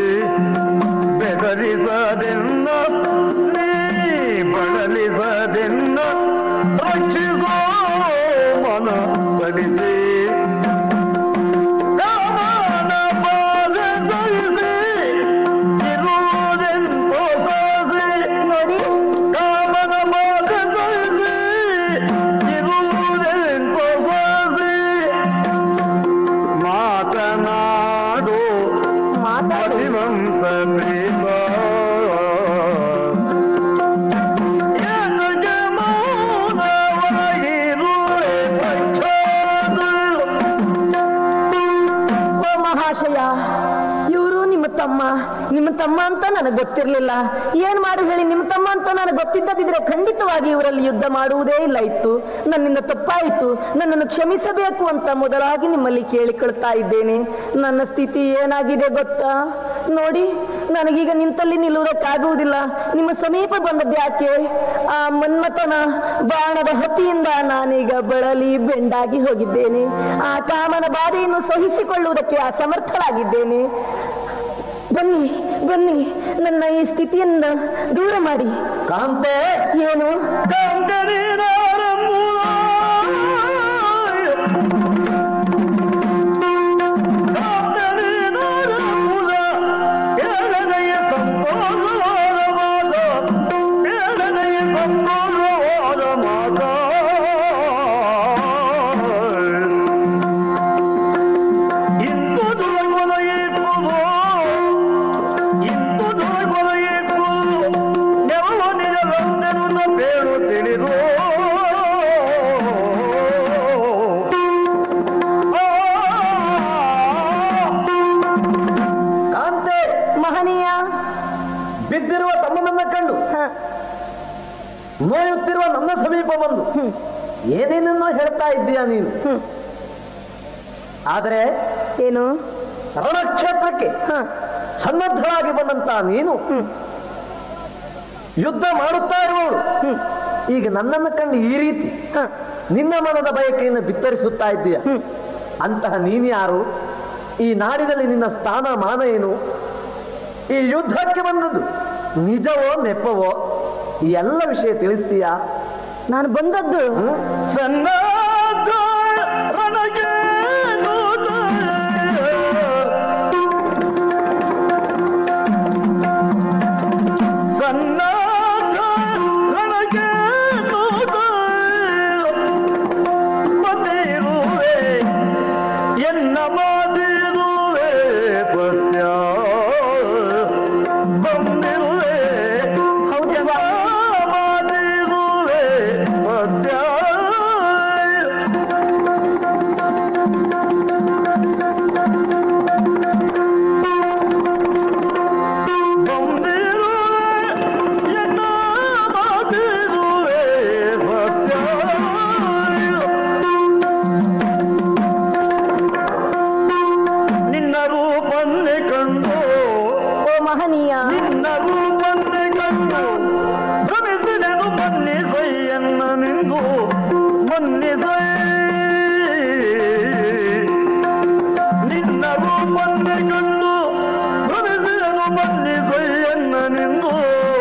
ಬೆದರಿಸದೆನ್ನ ನೀ ಬಡಲಿಸದೆನ್ನ ರಕ್ಷಿಸೋ ಮನಸಲಿಸಿ ಕಾಮನ ಬಾಧೆ ಸಹಿಸಿ ಇರುವುದೆಂತೋ ಸಾಸಿ ನೋಡಿ ಕಾಮನ ಬಾಧೆ ಸಹಿಸಿ ಇರುವುದೆಂತೋ ಸಾಸಿ ಮಾತನಾಡು ಮಾತಾಡು ಮತಿವಂತ ಪ್ರೀತ ಎನಗೆ ಮೌನವಾಗಿರುವೆ ಪ್ರಖ್ಯಾತ. ಓ ಮಹಾಶಯ ಇವರು ನಿಮ್ಮ ತಮ್ಮ ನಿಮ್ಮ ತಮ್ಮ ಅಂತ ನನಗೆ ಗೊತ್ತಿರಲಿಲ್ಲ ಏನ್ ಮಾಡಿ ಹೇಳಿ ನಿಮ್ಮ ತಮ್ಮ ಅಂತ ನನಗೆ ಗೊತ್ತಿದ್ದದಿದ್ರೆ ಖಂಡಿತವಾಗಿ ಇವರಲ್ಲಿ ಯುದ್ಧ ಮಾಡುವುದೇ ಇಲ್ಲ ಇತ್ತು ನನ್ನಿಂದ ತಪ್ಪಾಯಿತು ನನ್ನನ್ನು ಕ್ಷಮಿಸಬೇಕು ಅಂತ ಮೊದಲಾಗಿ ನಿಮ್ಮಲ್ಲಿ ಕೇಳಿಕೊಳ್ತಾ ಇದ್ದೇನೆ ನನ್ನ ಸ್ಥಿತಿ ಏನಾಗಿದೆ ಗೊತ್ತಾ ನೋಡಿ ನನಗೀಗ ನಿಂತಲ್ಲಿ ನಿಲ್ಲುವುದಕ್ಕಾಗುವುದಿಲ್ಲ ನಿಮ್ಮ ಸಮೀಪ ಬಂದದ್ದು ಯಾಕೆ ಆ ಮನ್ಮಥನ ಬಾಣದ ಹೊತ್ತಿಯಿಂದ ನಾನೀಗ ಬಳಲಿ ಬೆಂಡಾಗಿ ಹೋಗಿದ್ದೇನೆ ಆ ಕಾಮನ ಬಾಧೆಯನ್ನು ಸಹಿಸಿಕೊಳ್ಳುವುದಕ್ಕೆ ಅಸಮರ್ಥಳಾಗಿದ್ದೇನೆ ಬನ್ನಿ ಬನ್ನಿ ನನ್ನ ಈ ಸ್ಥಿತಿಯಿಂದ ದೂರ ಮಾಡಿ ಕಾಂತೆ ಏನು ಇಂದು ದುರ್ಗೊಲಯಿಸುವುದು ಇಂದು ದುರ್ಗೊಲಯಿಸುವುದು ನೆರವು ನಿಜವೆಂದೆನುತ ಬೇರು ತಿಳಿದು ಏನೇನನ್ನೋ ಹೇಳ್ತಾ ಇದ್ದೀಯ ನೀನು ಹ್ಮ್. ಆದರೆ ಏನು ರಣಕ್ಷೇತ್ರಕ್ಕೆ ಹ ಸನ್ನದ್ಧರಾಗಿ ಬಂದಂತ ನೀನು ಯುದ್ಧ ಮಾಡುತ್ತಾ ಇರುವವಳು ಈಗ ನನ್ನನ್ನು ಕಂಡು ಈ ರೀತಿ ಹ ನಿನ್ನ ಮನದ ಬಯಕೆಯನ್ನು ಬಿತ್ತರಿಸುತ್ತಾ ಇದ್ದೀಯ ಅಂತಹ ನೀನು ಯಾರು ಈ ನಾಡಿನಲ್ಲಿ ನಿನ್ನ ಸ್ಥಾನ ಮಾನ ಏನು ಈ ಯುದ್ಧಕ್ಕೆ ಬಂದದ್ದು ನಿಜವೋ ನೆಪವೋ ಈ ಎಲ್ಲ ವಿಷಯ ತಿಳಿಸ್ತೀಯಾ ನಾನು ಬಂದದ್ದು ಸನ್ನದ್ಧ ರಣಗೆ ಸನ್ನದ್ಧ ರಣಗೆ ಮತಿರುವೆ ಎನ್ನ ಮಾತಿರುವೆ ಸತ್ಯ ಬಂದಿರುವೆ ಹೌದವ್ವ. ಮಾತಿರುವೆ ಸತ್ಯ ಬಂದಿರುವೆ ಎನ್ನ ಮಾತಿರುವೆ ಸತ್ಯ ನಿನ್ನ ರೂಪನ್ನೇ ಕಂಡು ಓ ಮಹನೀಯ ನಿನ್ನ ರೂಪನ್ನೇ ಕಂಡು ಭ್ರಮಿಸಿದೆನು ಮನ್ನಿಸಯ್ಯನ್ನ ನಿಂದು ಮನ್ನಿಸೈ ನಿನ್ನ ರೂಪನ್ನೇ ಕಂಡು ಭ್ರಮಿಸಿದೆನು ಮನ್ನಿಸಯ್ಯನ್ನ ನಿಂದು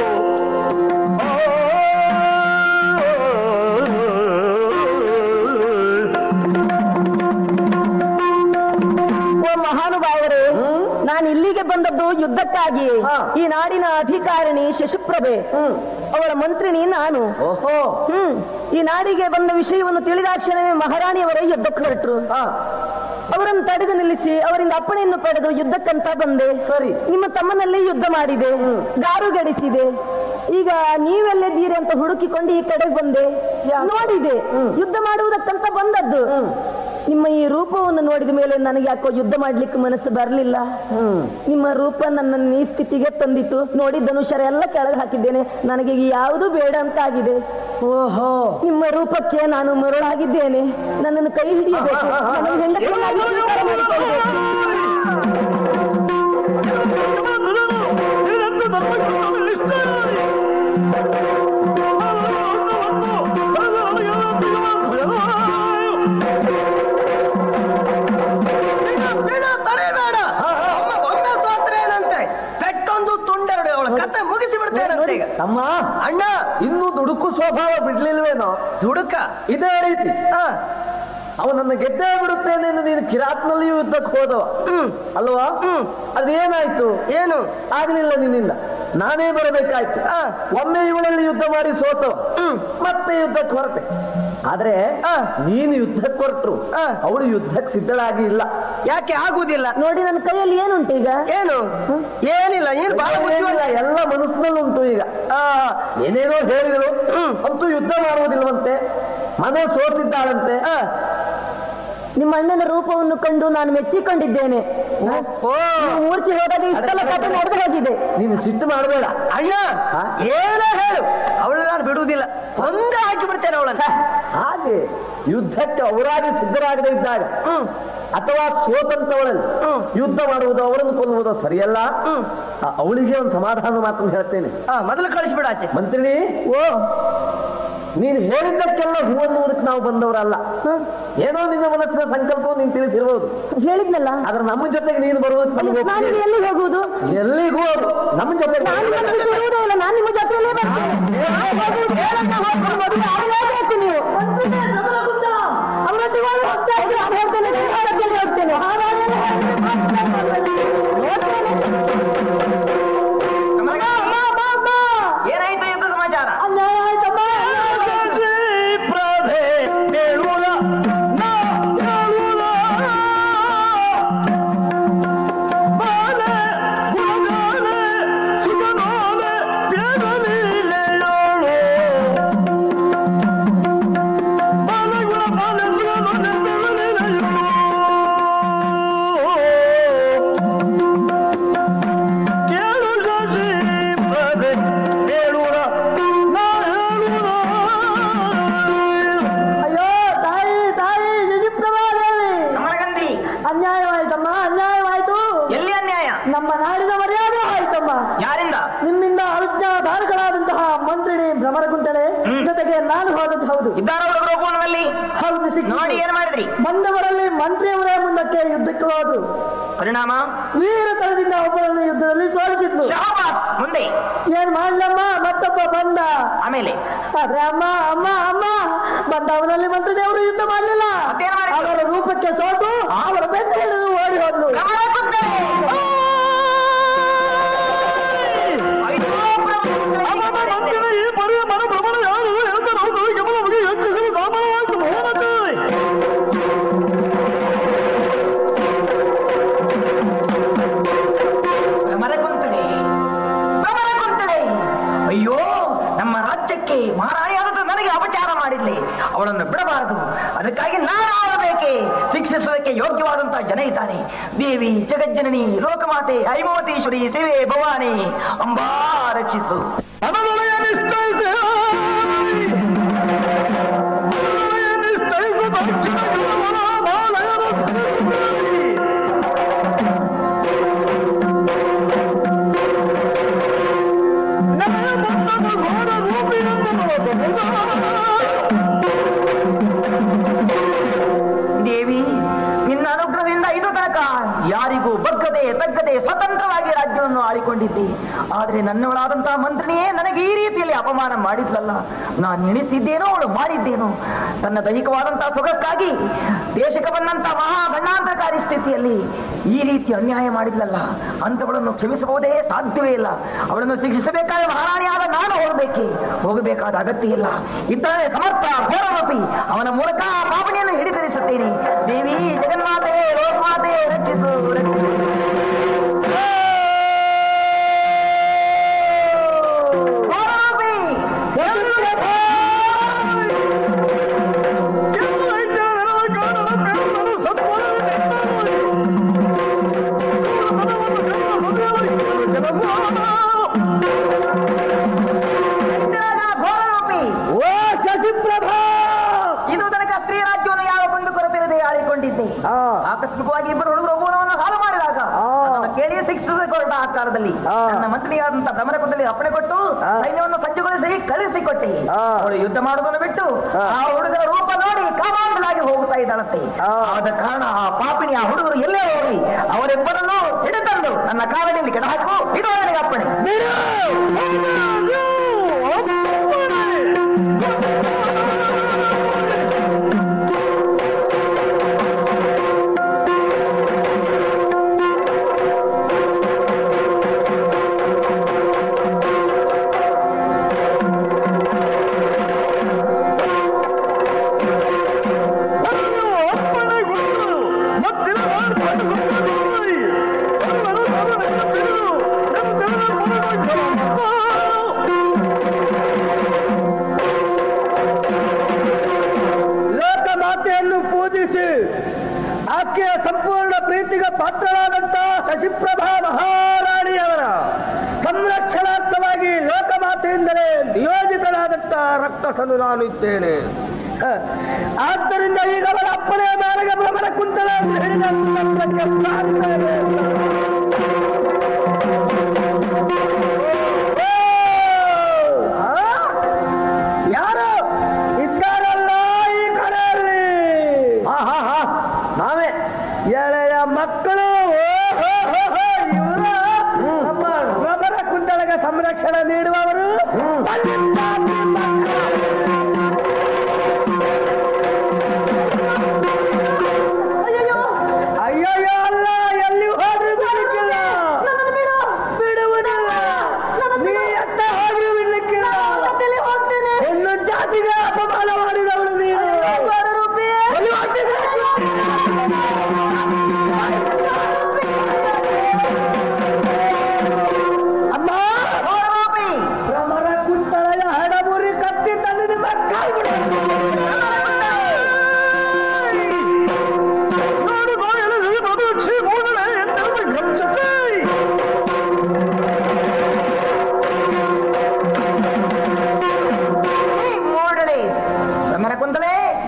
ಓ ಮಹಾನುಭಾವರೇ ನಾನು ಇಲ್ಲಿಗೆ ಬಂದದ್ದು ಯುದ್ಧಕ್ಕಾಗಿ ಹಾ. ಈ ನಾಡಿನ ಅಧಿಕಾರಿಣಿ ಶಶಿಪ್ರಭೆ ಅವಳ ಮಂತ್ರಿಣಿ ನಾನು ಓಹೋ ಹ್ಮ್ ಈ ನಾಡಿಗೆ ಬಂದ ವಿಷಯವನ್ನು ತಿಳಿದಾಕ್ಷಣವೇ ಮಹಾರಾಣಿಯವರೇ ಯುದ್ಧಕ್ಕೆ ಹೊರಟರು ಹಾ ಅವರನ್ನು ತಡೆದು ನಿಲ್ಲಿಸಿ ಅವರಿಂದ ಅಪ್ಪಣೆಯನ್ನು ಪಡೆದು ಯುದ್ಧಕ್ಕಂತ ಬಂದೆ ಸರಿ. ನಿಮ್ಮ ತಮ್ಮನಲ್ಲಿ ಯುದ್ಧ ಮಾಡಿದೆ ಗಾರುಗಡಿಸಿದೆ ಈಗ ನೀವೆಲ್ಲಿದ್ದೀರಿ ಅಂತ ಹುಡುಕಿಕೊಂಡು ಈ ಕಡೆಗೆ ಬಂದೆ ನೋಡಿದೆ ಯುದ್ಧ ಮಾಡುವುದಕ್ಕಂತ ಬಂದದ್ದು ನಿಮ್ಮ ಈ ರೂಪವನ್ನು ನೋಡಿದ ಮೇಲೆ ನನಗೆ ಯಾಕೋ ಯುದ್ಧ ಮಾಡ್ಲಿಕ್ಕೆ ಮನಸ್ಸು ಬರಲಿಲ್ಲ ನಿಮ್ಮ ರೂಪ ನನ್ನ ಈ ಸ್ಥಿತಿಗೆ ತಂದಿತ್ತು ನೋಡಿ ಧನುಷರ ಎಲ್ಲ ಕೆಳಗೆ ಹಾಕಿದ್ದೇನೆ ನನಗೆ ಈಗ ಯಾವುದು ಬೇಡ ಅಂತ ಆಗಿದೆ ಓಹೋ ನಿಮ್ಮ ರೂಪಕ್ಕೆ ನಾನು ಮರುಳಾಗಿದ್ದೇನೆ ನನ್ನನ್ನು ಕೈ ಹಿಡಿಯಬೇಕು ನನ್ನ ಹೆಂಡತಿಯನ್ನಾಗಿ ಸ್ವೀಕಾರ ಮಾಡಿಕೊಳ್ಳಬೇಕು. ಬಿಡು, ತಡೆಯಬೇಡ ಅಮ್ಮ ಒಮ್ಮೆ ಸೋತ್ರೆ ಏನಂತೆ ಪೆಟ್ಟೊಂದು ತುಂಡೆರಡು ಅವಳ ಕತೆ ಮುಗಿಸಿ ಬಿಡ್ತೇನಂತೆ ಈಗ ತಮ್ಮ ಅಣ್ಣ ಇನ್ನೂ ದುಡುಕು ಸ್ವಭಾವ ಬಿಡ್ಲಿಲ್ವೇನೋ ದುಡುಕ ಇದೇ ರೀತಿ ಹಾ ಅವನನ್ನು ಗೆದ್ದೇ ಬಿಡುತ್ತೇನೆ ಎಂದು ನೀನು ಕಿರಾತ್ನಲ್ಲಿ ಯುದ್ಧಕ್ಕೆ ಹೋದವ ಹ್ಮ್ ಅಲ್ವಾ ಹ್ಮ್. ಅದೇನಾಯ್ತು ಏನು ಆಗ್ಲಿಲ್ಲ ನಿನ್ನಿಂದ ನಾನೇ ಬರಬೇಕಾಯ್ತು ಆ. ಒಮ್ಮೆ ಇವಳಲ್ಲಿ ಯುದ್ಧ ಮಾಡಿ ಸೋತವ ಹ್ಮ್. ಮತ್ತೆ ಯುದ್ಧಕ್ಕೆ ಹೊರಟೆ ಆದ್ರೆ ಆ. ನೀನು ಯುದ್ಧಕ್ಕೆ ಹೊರಟ್ರು ಆ. ಅವಳು ಯುದ್ಧಕ್ಕೆ ಸಿದ್ಧಳಾಗಿ ಇಲ್ಲ ಯಾಕೆ ಆಗುದಿಲ್ಲ ನೋಡಿ ನನ್ನ ಕೈಯಲ್ಲಿ ಏನುಂಟು ಈಗ ಏನು ಏನಿಲ್ಲ ನೀನು ಬಹಳ ಏನಿಲ್ಲ, ಬುದ್ಧಿವಂತ ಎಲ್ಲ ಮನಸ್ಸಿನಲ್ಲುಂಟು ಈಗ ಆ, ಏನೇನೋ ಹೇಳಿದ್ರು ಹ್ಮ್. ಅಂತೂ ಯುದ್ಧ ಮಾಡುವುದಿಲ್ಲವಂತೆ ಮನೆ ಸೋತಿದ್ದಾಳಂತೆ ಆ, ನಿಮ್ಮ ಅಣ್ಣನ ರೂಪವನ್ನು ಕಂಡು ನಾನು ಮೆಚ್ಚಿಕೊಂಡಿದ್ದೇನೆ ಓ ನೀವು ಮೂರ್ಛೆ ಹೋದಾಗ ಇಷ್ಟೆಲ್ಲ ಕಥೆ ನಡೆದು ಹೋಗಿದೆ ನೀನು ಸಿಟ್ಟು ಮಾಡಬೇಡ ಅಣ್ಣ ಆ? ಏನೋ ಹೇಳು ಅವಳು ನಾನು ಬಿಡುವುದಿಲ್ಲ ಒಂದೇ ಹಾಕಿ ಬಿಡ್ತೇನೆ ಅವಳನ್ನ ಹಾಗೆ ಯುದ್ಧಕ್ಕೆ ಅವರಾಗಿ ಸಿದ್ಧರಾಗದೇ ಇದ್ದಾಗ ಹ್ಮ್ ಅಥವಾ ಸೋತಂತವಳಲ್ಲಿ ಹ್ಮ್. ಯುದ್ಧ ಮಾಡುವುದು ಅವರನ್ನು ಕೊಲ್ಲುವುದು ಸರಿಯಲ್ಲ ಹ್ಮ್. ಆ, ಅವಳಿಗೆ ಒಂದು ಸಮಾಧಾನ ಮಾತನ್ನು ಹೇಳ್ತೇನೆ ಆ, ಮೊದಲು ಕಳಿಸ್ಬಿಡ ಆಚೆ ಮಂತ್ರಿಣಿ ಓ ನೀನು ಹೇಳಿದ್ದಕ್ಕೆಲ್ಲ ಹೂ ಅನ್ನುವುದಕ್ಕೆ ನಾವು ಬಂದವರಲ್ಲ ಏನೋ ನಿನ್ನ ಮನಸ್ಸಿನ ಸಂಕಲ್ಪವು ನೀನು ತಿಳಿಸಿರ್ಬೋದು ಹೇಳಿದ್ನಲ್ಲ ಆದ್ರೆ ನಮ್ಮ ಜೊತೆಗೆ ನೀನು ಬರುವುದಕ್ಕೆ ನಮ್ಗೆ ನಾನು ಒಪ್ಪಿಗೆ ಎಲ್ಲಿ ಹೋಗುವುದು ಎಲ್ಲಿಗೂ ಅದು ನಮ್ಮ ಜೊತೆಗೆ ನಾನು ನಿಮ್ಮ ಜೊತೆ ಇರುವುದೇ ಇಲ್ಲ ನಾನು ನಿಮ್ಮ ಜೊತೆಯಲ್ಲೇ ಬರ್ತೇನೆ ನಾನು ಹೋಗುವುದು ಹೇಳಕ್ಕೆ ಹೋಗ್ಕೊಂಡು ಮದುವೆ ಆಗಲೇಬೇಕು ನೀವು ಅವರೊಟ್ಟಿಗೆ ಹೋಗಿ ಹೋಗ್ತಾ ಇದ್ರೆ ನಾನು ಹೇಳ್ತೇನೆ ನೀವು ಹೇಳಕ್ಕೆ ಹೋಗ್ತೇನೆ ಏನಾಯ್ತು ಯುದ್ಧ ಸಮಾಚಾರ ಅನ್ಯಾಯ ಆಯ್ತಮ್ಮ ಪ್ರಭೆ ಹೇಳುವುದ ನಾ ಹೇಳುವುದ ಬಾಲೆ ಗುಣಗಾಲೆ ಸುಖನಾಲೆ ಬೇಗಲೀಲೆಯೋಳು ನಮ್ಮ ನಾಡಿನ ಮರ್ಯಾದೆ ಆಯ್ತಮ್ಮ ಯಾರಿಂದ ನಿಮ್ಮಿಂದ ಅಜ್ಞಾಧಾರಗಳಾದಂತಹ ಮಂತ್ರಿಣಿ ಭ್ರಮರಗುಂಟಳೆ ಜೊತೆಗೆ ನಾನು ಹೋದದ್ದು ಹೌದು ಇದ್ದಾರ ಗೋಪುವನದಲ್ಲಿ ಹೌದು ಸಿಕ್ಕಿ ನೋಡಿ ಏನ್ ಮಾಡಿದ್ರಿ ಬಂದವರಲ್ಲಿ ಮಂತ್ರಿಯವರೇ ಮುಂದಕ್ಕೆ ಯುದ್ಧಕ್ಕೆ ಹೋದ್ರು ಪರಿಣಾಮ ವೀರತನದಿಂದ ಒಬ್ಬರನ್ನು ಯುದ್ಧದಲ್ಲಿ ಸೋಲಿಸಿದ್ಲು ಶಹಬಾಸ್ ಮುಂದೆ ಏನ್ ಮಾಡ್ಲಮ್ಮ ಮತ್ತೊಬ್ಬ ಬಂದ ಆಮೇಲೆ ಆದ್ರೆ ಅಮ್ಮ ಅಮ್ಮ ಅಮ್ಮ ಬಂದವನಲ್ಲಿ ಮಂತ್ರಿದೇವರು ಯುದ್ಧ ಮಾಡಲಿಲ್ಲ ಮತ್ತೇನ್ ಮಾಡಿದ್ರು? ಅವರ ರೂಪಕ್ಕೆ ಸೋತು ಅವರ ಬೆನ್ನ ಹಿಡಿದು ಓಡಿ ಹೋದ್ಲು ಭ್ರಮರಕುಂಟಲೆ! ಅಯ್ಯೋ, ಭ್ರಮರಕುಂಟಲೆ! ಈ ಪರಿಯ ಮನ ಭ್ರಮಣ ಯಾರು ಹೇಳ್ತಾರೌದು ಯಮನಮಗೆ ಹೆಚ್ಚಿಸಲು ದಾಮನವಾಯಿತು ಭಯನತೆ ಭ್ರಮರಕುಂಟಲೆ ಭ್ರಮರಕುಂಟಲೆ ಅಯ್ಯೋ ನಮ್ಮ ರಾಜ್ಯಕ್ಕೆ ಮಹಾರಾಣಿಯಾದ ನನಗೆ ಅಪಚಾರ ಮಾಡಿದ್ಲಿ ಅವಳನ್ನು ಬಿಡಬಾರದು ಅದಕ್ಕಾಗಿ ನಾನು ಆಡಬೇಕೆ ಶಿಕ್ಷಿಸೋದಕ್ಕೆ ಯೋಗ್ಯವಾದಂತಹ ಜನ ಇದ್ದಾರೆ ದೇವಿ ಜಗಜ್ಜನನಿ ಲೋಕಮಾತೆ ಐಮವತೀಶ್ವರಿ ಸೇವೆ ಭವಾನಿ ಅಂಬಾ ರಕ್ಷಿಸು ಮನದೊಳಗೆ ನಿಶ್ಚಯಿಸಿ ಮನದೊಳಗೆ ನಿಶ್ಚಯಿಸಿ ದಕ್ಷಿಣ ಯುಗಮನ ಬಾಲಯರು ನಮಗೆ ಬಂದದ ಘೋರ ರೂಪಿಯನ್ನು ದೇವಿ ನಿನ್ನ ಅನುಗ್ರಹದಿಂದ ಇದು ತನಕ ಯಾರಿಗೂ ಬಗ್ಗದೆ ತಗ್ಗದೆ ಸ್ವತಂತ್ರವಾಗಿ ರಾಜ್ಯವನ್ನು ಆಳಿಕೊಂಡಿದ್ದೆ ಆದರೆ ನನ್ನವಳಾದಂತಹ ಮಂತ್ರಿಣಿಯೇ ನನಗೆ ಈ ರೀತಿಯಲ್ಲಿ ಅಪಮಾನ ಮಾಡಿದ್ಲಲ್ಲ ನಾನು ಎಣಿಸಿದ್ದೇನೋ ಅವಳು ಮಾಡಿದ್ದೇನೋ ತನ್ನ ದೈಹಿಕವಾದಂತಹ ಸುಖಕ್ಕಾಗಿ ದೇಶಕ್ಕೆ ಬಂದಂತಹ ಮಹಾ ಗಂಡಾಂತರಕಾರಿ ಸ್ಥಿತಿಯಲ್ಲಿ ಈ ರೀತಿ ಅನ್ಯಾಯ ಮಾಡಿದ್ಲಲ್ಲ ಅಂತವಳನ್ನು ಕ್ಷಮಿಸಬಹುದೇ ಸಾಧ್ಯವೇ ಇಲ್ಲ ಅವಳನ್ನು ಶಿಕ್ಷಿಸಬೇಕಾದ ಮಹಾರಾಣಿಯಾದ ನಾನು ಹೋಗಬೇಕೆ ಹೋಗಬೇಕಾದ ಅಗತ್ಯ ಇಲ್ಲ ಇದ್ದಾನೆ ಸಮರ್ಥ ಘೋರಮಪಿ ಅವನ ಮೂಲಕ ಆ ಪಾವನೆಯನ್ನು ಹಿಡಿದಿರಿಸುತ್ತೇನೆ ದೇವಿ ಜಗನ್ಮಾತೆ ಲೋಕಮಾತೆ ರಕ್ಷಿಸು ರಕ್ಷಿಸು. ಘೋರಮಪಿ, ದೈತ್ಯರಾದ ಘೋರರೂಪಿ, ಓ ಶಶಿಪ್ರಭಾ ಇದು ತನಕ ಸ್ತ್ರೀ ರಾಜ್ಯವನ್ನು ಯಾವ ಬಂದು ಕೊರತಿರದೆ ಆಳಿಕೊಂಡಿದ್ದೆ ಆ. ಆಕಸ್ಮಿಕವಾಗಿ ಇಬ್ಬರು ಹುಡುಗರು ಒಬ್ಬನವನ್ನು ಹಾಳು ಮಾಡಿದಾಗ ಆ. ಅದನ್ನು ಕೇಳಿ ಶಿಕ್ಷಿಸಬೇಕು ಹೊರಟ ಆಕಾರದಲ್ಲಿ ಆ. ನನ್ನ ಮಂತ್ರಿಯಾದಂತ ಭ್ರಮರಕುಂಡಲಿ ಅಪ್ಪಣೆ ಕೊಟ್ಟು ಆ. ಸೈನ್ಯವನ್ನು ಸಜ್ಜುಗೊಳಿಸಿ ಕಳಿಸಿಕೊಟ್ಟೆ ಆ. ಅವಳು ಯುದ್ಧ ಮಾಡುವುದನ್ನು ಬಿಟ್ಟು ಆ. ಆ ಹುಡುಗರ ರೂಪ ನೋಡಿ ಕಾಮಾಂಡಲಾಗಿ ಹೋಗುತ್ತಾ ಇದ್ದಾಳಂತೆ ಆ. ಆದ ಕಾರಣ ಆ ಪಾಪಿಣಿ ಆ ಹುಡುಗರು ಎಲ್ಲೇ ಹೋಗಿ ಅವರಿಬ್ಬರನ್ನು ಹಿಡಿತಂದು ನನ್ನ ಕಾಲದಲ್ಲಿ ಕೆಡ ಹಾಕು ಇದು ನನಗೆ ಅಪ್ಪಣೆ ಲೋಕಮಾತೆಯನ್ನು ಪೂಜಿಸಿ ಆಕೆಯ ಸಂಪೂರ್ಣ ಪ್ರೀತಿಗೆ ಪಾತ್ರರಾದಂತ ಶಶಿಪ್ರಭಾ ಮಹಾರಾಣಿಯವರ ಸಂರಕ್ಷಣಾರ್ಥವಾಗಿ ಲೋಕಮಾತೆಯಿಂದಲೇ ನಿಯೋಜಿತನಾದಂತ ರಕ್ತಸನು ನಾನು ಇದ್ದೇನೆ ಹ. ಆದ್ದರಿಂದ ಈಗ ಅವರ ಅಪ್ಪಣೆಯ ಮೇರೆಗೆ ಭ್ರಮರ ಕುಂತಲ ಎಂದು ಹೇಳಿದ ಸಂದರ್ಭಕ್ಕೆ ಸಾಗುತ್ತೇನೆ. ಓ! ಆ? ಯಾರು ಇದ್ದಾರಲ್ಲ ಈ ಕಡೆಯಲ್ಲಿ ಹಾ ಹಾ ಹಾ ನಾವೇ ಎಳೆಯ ಮಕ್ಕಳು ಓ ಹೋ ಹೋ ಹೋ, ಇವ್ರ ನಮ್ಮ ರಬರ ಕುಂಡಳಗ ಸಂರಕ್ಷಣೆ ನೀಡುವವರು ಬಲಿಷ್ಠಾತಿ ಮಕ್ಕಳು. ಅಯ್ಯಯ್ಯೋ ಅಯ್ಯಯ್ಯೋ ಅಲ್ಲ ಎಲ್ಲಿ ಹೋದ್ರಿ ಬಲಿಷ್ಠ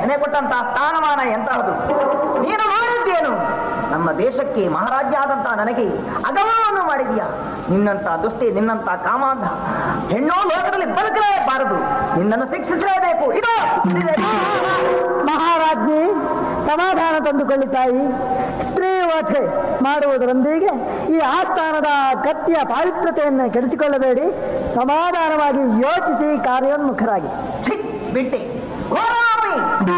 ಮನೆ ಕೊಟ್ಟಂತಹ ಸ್ಥಾನಮಾನ ಎಂತಹದು ನೀನು ಮಾಡಿದ್ದೇನು ನಮ್ಮ ದೇಶಕ್ಕೆ ಮಹಾರಾಜ್ಯ ಆದಂತಹ ನನಗೆ ಅಗಮನವನ್ನು ಮಾಡಿದ್ಯಾ ನಿನ್ನಂತ ದುಷ್ಟಿ ನಿನ್ನಂತ ಕಾಮಾಂಧ ಹೆಣ್ಣು ಲೋಕದಲ್ಲಿ ಬದುಕಲೇಬಾರದು ನಿನ್ನನ್ನು ಶಿಕ್ಷಿಸಲೇಬೇಕು ಇದು ಇದಿದೆ. ಮಹಾರಾಜ್ಞಿ ಸಮಾಧಾನ ತಂದುಕೊಳ್ಳಿ ತಾಯಿ ಸ್ತ್ರೀ ವಧೆ ಮಾಡುವುದರೊಂದಿಗೆ ಈ ಆಸ್ಥಾನದ ಗಟ್ಟಿಯ ಪಾವಿತ್ರತೆಯನ್ನು ಕೆಡಿಸಿಕೊಳ್ಳಬೇಡಿ ಸಮಾಧಾನವಾಗಿ ಯೋಚಿಸಿ ಕಾರ್ಯೋನ್ಮುಖರಾಗಿ ಛೀ, ಬಿಟ್ಟೆ ಘೋರಾಮಿ!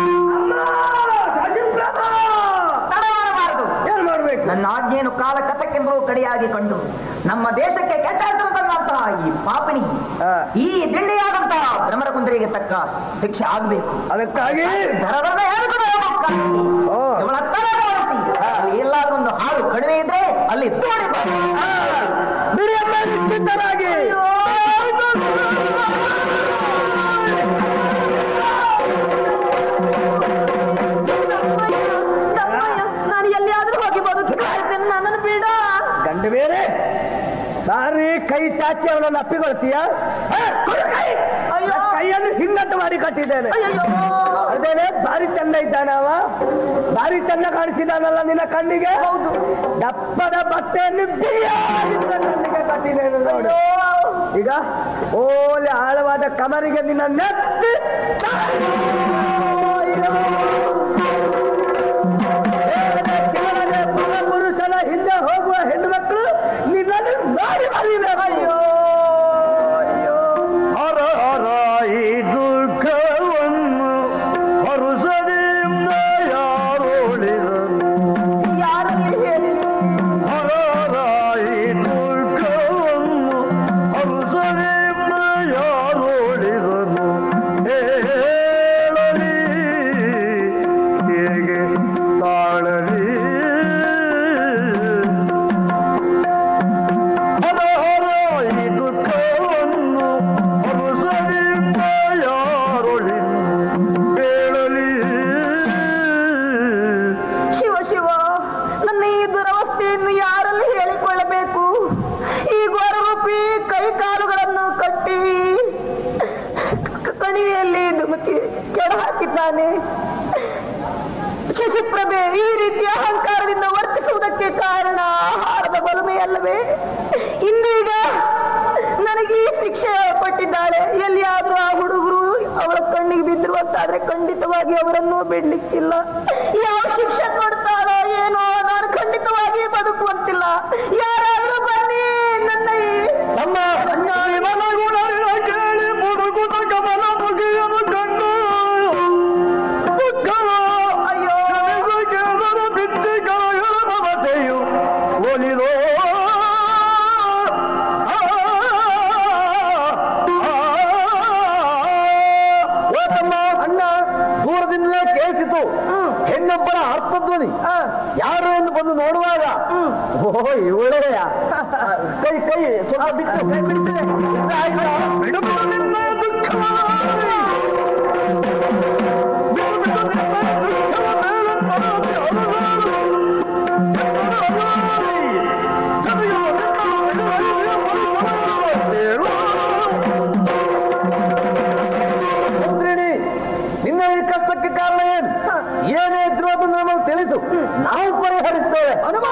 ತಡಮಾಡಬಾರದು ಏನ್ ಮಾಡ್ಬೇಕು ನನ್ನ ಆಜ್ಞೆಯನ್ನು ಕಾಲ ಕಥಕ್ಕೆಂಬರು ಕಡೆಯಾಗಿ ಕಂಡು ನಮ್ಮ ದೇಶಕ್ಕೆ ಕೆಟ್ಟ ಹೆಸರು ತಂದಂತಹ ಈ ಪಾಪಿಣಿ ಆ. ಈ ದಿಂಡಿಯಾದಂತಹ ಭ್ರಮರಕುಂದರಿಗೆ ತಕ್ಕ ಶಿಕ್ಷೆ ಆಗಬೇಕು ಅದಕ್ಕಾಗಿ ದರದರದ ಹೇಳ್ಕೊಂಡು ಹೋಗೋ ಕಾಲಕ್ಕೆ ಓ. ಇವಳ ತಲೆ ಬೋಳಿಸಿ, ಅಲ್ಲಿ ಎಲ್ಲಾದ್ರೂ ಒಂದು ಹಾಳು ಕಡಿಮೆ ಇದ್ರೆ ಅಲ್ಲಿ ತೋಡಿ ಬಾ. ಬಿರಿಯಮ್ಮ ನಿಶ್ಚಿಂತರಾಗಿ ನಾನು ಎಲ್ಲಿಯಾದ್ರೂ ಹೋಗಿ ಬದುಕ್ತಾ ಇದ್ದೇನೆ ನನ್ನನ್ನು ಬಿಡ ಗಂಡ ಬೇರೆ ಸಾರಿ ಕೈ ಚಾಚಿ ಅವನನ್ನು ಅಪ್ಪಿಕೊಳ್ತೀಯ ಆ, ಕೊಡು ಕೈ. ಅಯ್ಯೋ. ಕೈಯನ್ನು ಹಿಂಗಟ್ಟು ಮಾಡಿ ಕಟ್ಟಿದ್ದೇನೆ ಅದೇನೆ ಭಾರಿ ಚಂದ ಇದ್ದಾನೆ ಅವ ಭಾರಿ ಚಂದ ಕಾಣಿಸಿದಾನಲ್ಲ ನಿನ್ನ ಕಣ್ಣಿಗೆ ಹೌದು ದಪ್ಪದ ಬಟ್ಟೆಯನ್ನು ಬಿರಿಯಾಗಿ ಕಣ್ಣಿಗೆ ಕಟ್ಟಿದ್ದೇನೆ ನೋಡು ಈಗ ಓಲೆ ಆಳವಾದ ಕಮರಿಗೆ ನಿನ್ನ ನೆತ್ತಿ ಕೇಳದೆ ಪುರುಷನ ಹಿಂದೆ ಹೋಗುವ ಹೆಣ್ಣು ಮಕ್ಕಳು ನಿನ್ನನ್ನು ನೋಡಿ ಬರೀಬೇಕು ಅಯ್ಯೋ ಅಯ್ಯೋ ಹರ ಹರ ಈ ದುಃಖವನ್ನು ಹರುಸದಿಂದ ಯಾರೋಳಿದನು ಯಾರು ಹೇಳಿ ಹರ ಹರ ಈ ದುಃಖವನ್ನು ಹರುಸದಿಂದ ಯಾರೋಳಿದನು ಹೇಳಲಿ ಹೇಗೆ ತಾಳಲಿ ಹರ ಹರ ಈ ದುಃಖವನ್ನು ಹರುಸರಿಂದ ಯಾರೊಳಿ ಬೇಳಲಿ ಶಿವ ಶಿವ ನನ್ನ ಈ ದುರವಸ್ಥೆಯನ್ನು ಯಾರಲ್ಲಿ ಹೇಳಿಕೊಳ್ಳಬೇಕು ಈ ಘೋರರೂಪಿ ಕೈ ಕಾಲುಗಳನ್ನು ಕಟ್ಟಿ ಕ- ಕಣಿವೆಯಲ್ಲಿ ಧುಮುಕಿ ಕೆಡ ಹಾಕಿದ್ದಾನೆ ಶಶಿಪ್ರಭೆ ಈ ರೀತಿಯ ಅಹಂಕಾರದಿಂದ ವರ್ತಿಸುವುದಕ್ಕೆ ಕಾರಣ ಆಹಾರದ ಬಲಮೆಯಲ್ಲವೇ ಇಂದೀಗ ನನಗೆ ಈ ಶಿಕ್ಷೆ ಪಟ್ಟಿದ್ದಾಳೆ ಎಲ್ಲಿಯಾದ್ರೂ ಆ ಹುಡುಗರು ಅವಳ ಕಣ್ಣಿಗೆ ಬಿದ್ದಿರುವಂತಾದ್ರೆ ಖಂಡಿತವಾಗಿ ಅವರನ್ನು ಬಿಡ್ಲಿಕ್ಕಿಲ್ಲ ಯಾವ ಶಿಕ್ಷೆ ಕೊಡ್ತಾಳೋ ಏನೋ ನಾನು ಖಂಡಿತವಾಗಿ ಬದುಕುವಂತಿಲ್ಲ ಯಾರಾದ್ರೂ ಬನ್ನಿ ನನ್ನ ಈ ನಮ್ಮ ಇವನ ಗುಣಗಳ ಕೇಳಿ ಮುಡುಗುತ ಕಮಲ ಮುಗಿಯನು ಕಂಡು ದುಃಖವ ಅಯ್ಯೋ ಕೇಳದ ಬಿತ್ತಿಗಳ ಮಮತೆಯು ಒಲಿದೋ ಆ, ಆ, ಓ ತಮ್ಮ ಅಣ್ಣ ದೂರದಿಂದಲೇ ಕೇಳಿಸಿತು ಹೆಣ್ಣೊಬ್ಬರ ಅರ್ಥಧ್ವನಿ ಯಾರು ಎಂದು ಬಂದು ನೋಡುವಾಗ ಓ ಇವಳೆಯ ಕೈ ಕೈ ಸ್ವಲ್ಪ ಬಿಟ್ಟು ಕೈ ಬಿಡ್ತದೆ ಆಯ್ತಾ? ಬಿಡು ಬಿಡು ನಿನ್ನ ದುಃಖವ. ಬಿಡು ಬಿಡು ನಿನ್ನ ದುಃಖವ ಮೇಲನ್ನಾಗಿ ಅರುಳಾಡು. ಜತೆಯು ನಿನ್ನ ಹೇಳು. ಮಂತ್ರಿಣಿ ನಿನ್ನ ಈ ಕಷ್ಟಕ್ಕೆ ಕಾರಣ ಏನು ಏನೇ ಇದ್ರು ಅದನ್ನು ನಮಗೆ ತಿಳಿಸು ನಾವು ಪರಿಹರಿಸ್ತೇವೆ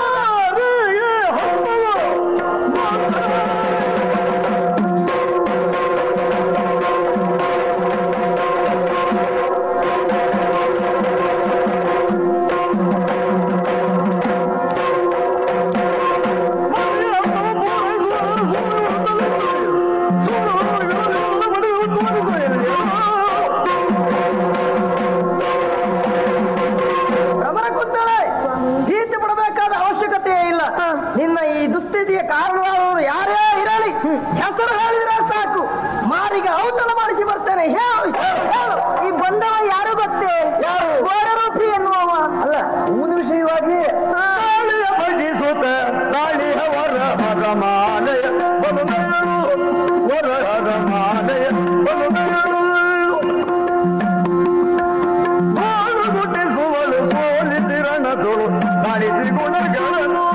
ಭ್ರಮರ ಕುಂತಳೆ ಭೀತಿ ಪಡಬೇಕಾದ ಅವಶ್ಯಕತೆ ಇಲ್ಲ ನಿನ್ನ ಈ ದುಸ್ಥಿತಿಯ ಕಾರಣವಾದವರು ಯಾರೇ ಇರಲಿ ಹೆಸರು ಹೇಳಿದ್ರೆ ಸಾಕು ಮಾರಿಗೆ ಔತಣ ಮಾಡಿಸಿ ಬರ್ತೇನೆ ಹೇಳು ಹೇಳು, ಹೇಳು ಈ ಬಂದವ ಯಾರು ಗೊತ್ತೇ ಯಾರು? ಘೋರರೂಪಿ ಎನ್ನುವವ ಅಲ್ಲ ಊನ ವಿಷಯವಾಗಿ ತಾಳಿಯ ಭಜಿಸುತ್ತ ತಾಳಿಯ ವರ ಹರ ಮಾಲೆಯ ಬಲುಗಳು ವರ ಹರ ಮಾಲೆಯ ಬಲುಗಳು ಬಾಳು ಮುಟ್ಟಿಸುವಳು ಸೋಲಿಸಿರಣದಳು ತಾಳಿಸಿ ಗುಣಗಳನ್ನು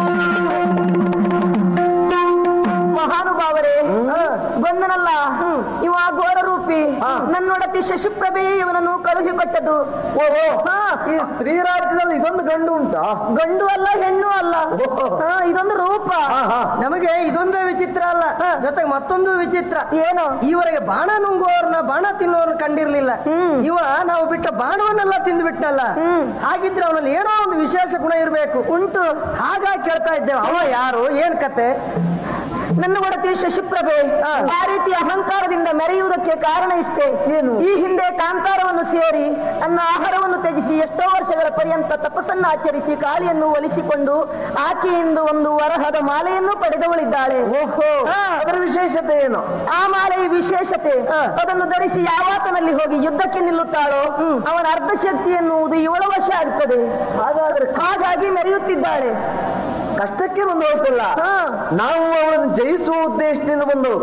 ಮಹಾನುಭಾವರೇ ಬಂದನಲ್ಲ ಇವ ಘೋರ ರೂಪಿ ನನ್ನೊಡತಿ ಶಶಿಪ್ರಭೆ ಇವನನ್ನು ಕಳು ಕಳುಹಿ ಕೊಟ್ಟದ್ದು ಓಹೋ ಹಾ. ಈ ಸ್ತ್ರೀ ರಾಜ್ಯದಲ್ಲಿ ಇದೊಂದು ಗಂಡು ಉಂಟಾ ಗಂಡು ಅಲ್ಲ ಹೆಣ್ಣು ಅಲ್ಲ ಓಹೋ. ಹಾ, ಇದೊಂದು ರೂಪ ಹಾ ಹಾ ನಮಗೆ ಇದೊಂದೇ ವಿಚಿತ್ರ ಅಲ್ಲ ಜೊತೆಗೆ ಮತ್ತೊಂದು ವಿಚಿತ್ರ ಏನು ಈವರೆಗೆ ಬಾಣ ನುಂಗುವವ್ರನ್ನ ಬಾಣ ತಿನ್ನುವವ್ರನ್ನ ಕಂಡಿರ್ಲಿಲ್ಲ ಹ್ಮ್. ಇವ ನಾವು ಬಿಟ್ಟ ಬಾಣವನ್ನೆಲ್ಲ ತಿಂದು ಬಿಟ್ಟಲ್ಲ ಹ್ಮ್. ಹಾಗಿದ್ರೆ ಅವನಲ್ಲಿ ಏನೋ ಒಂದು ವಿಶೇಷ ಗುಣ ಇರಬೇಕು ಉಂಟು ಹಾಗಾಗಿ ಕೇಳ್ತಾ ಇದ್ದೇವೆ ಅವ ಯಾರು ಏನ್ ಕತೆ ನನ್ನ ಒಡತಿ ಶಶಿಪ್ರಭೆ ಹಾ. ಆ ರೀತಿ ಅಹಂಕಾರದಿಂದ ಮೆರೆಯುವುದಕ್ಕೆ ಕಾರಣ ಇಷ್ಟೇ ಏನು ಈ ಹಿಂದೆ ಕಾಂತಾರವನ್ನು ಸೇರಿ ನನ್ನ ಆಹಾರವನ್ನು ತ್ಯಜಿಸಿ ಎಷ್ಟೋ ವರ್ಷಗಳ ಪರ್ಯಂತ ತಪಸ್ಸನ್ನು ಆಚರಿಸಿ ಕಾಳಿಯನ್ನು ಒಲಿಸಿಕೊಂಡು ಆಕೆಯಿಂದ ಒಂದು ವರಹದ ಮಾಲೆಯನ್ನು ಪಡೆದವಳಿದ್ದಾಳೆ ಓಹೋ ಹಾ. ಅದರ ವಿಶೇಷತೆ ಏನು ಆ ಮಾಲೆಯ ವಿಶೇಷತೆ ಅದನ್ನು ಧರಿಸಿ ಯಾವಾತನಲ್ಲಿ ಹೋಗಿ ಯುದ್ಧಕ್ಕೆ ನಿಲ್ಲುತ್ತಾಳೋ ಅವನ ಅರ್ಧ ಶಕ್ತಿ ಎನ್ನುವುದು ಇವಳ ವಶ ಆಗ್ತದೆ ಹಾಗಾದ್ರೆ ಹಾಗಾಗಿ ಮೆರೆಯುತ್ತಿದ್ದಾಳೆ ಕಷ್ಟಕ್ಕೆ ಬಂದು ಹೋಗ್ತಿಲ್ಲ ಹಾ. ನಾವು ಅವರನ್ನು ಜಯಿಸುವ ಉದ್ದೇಶದಿಂದ ಬಂದವರು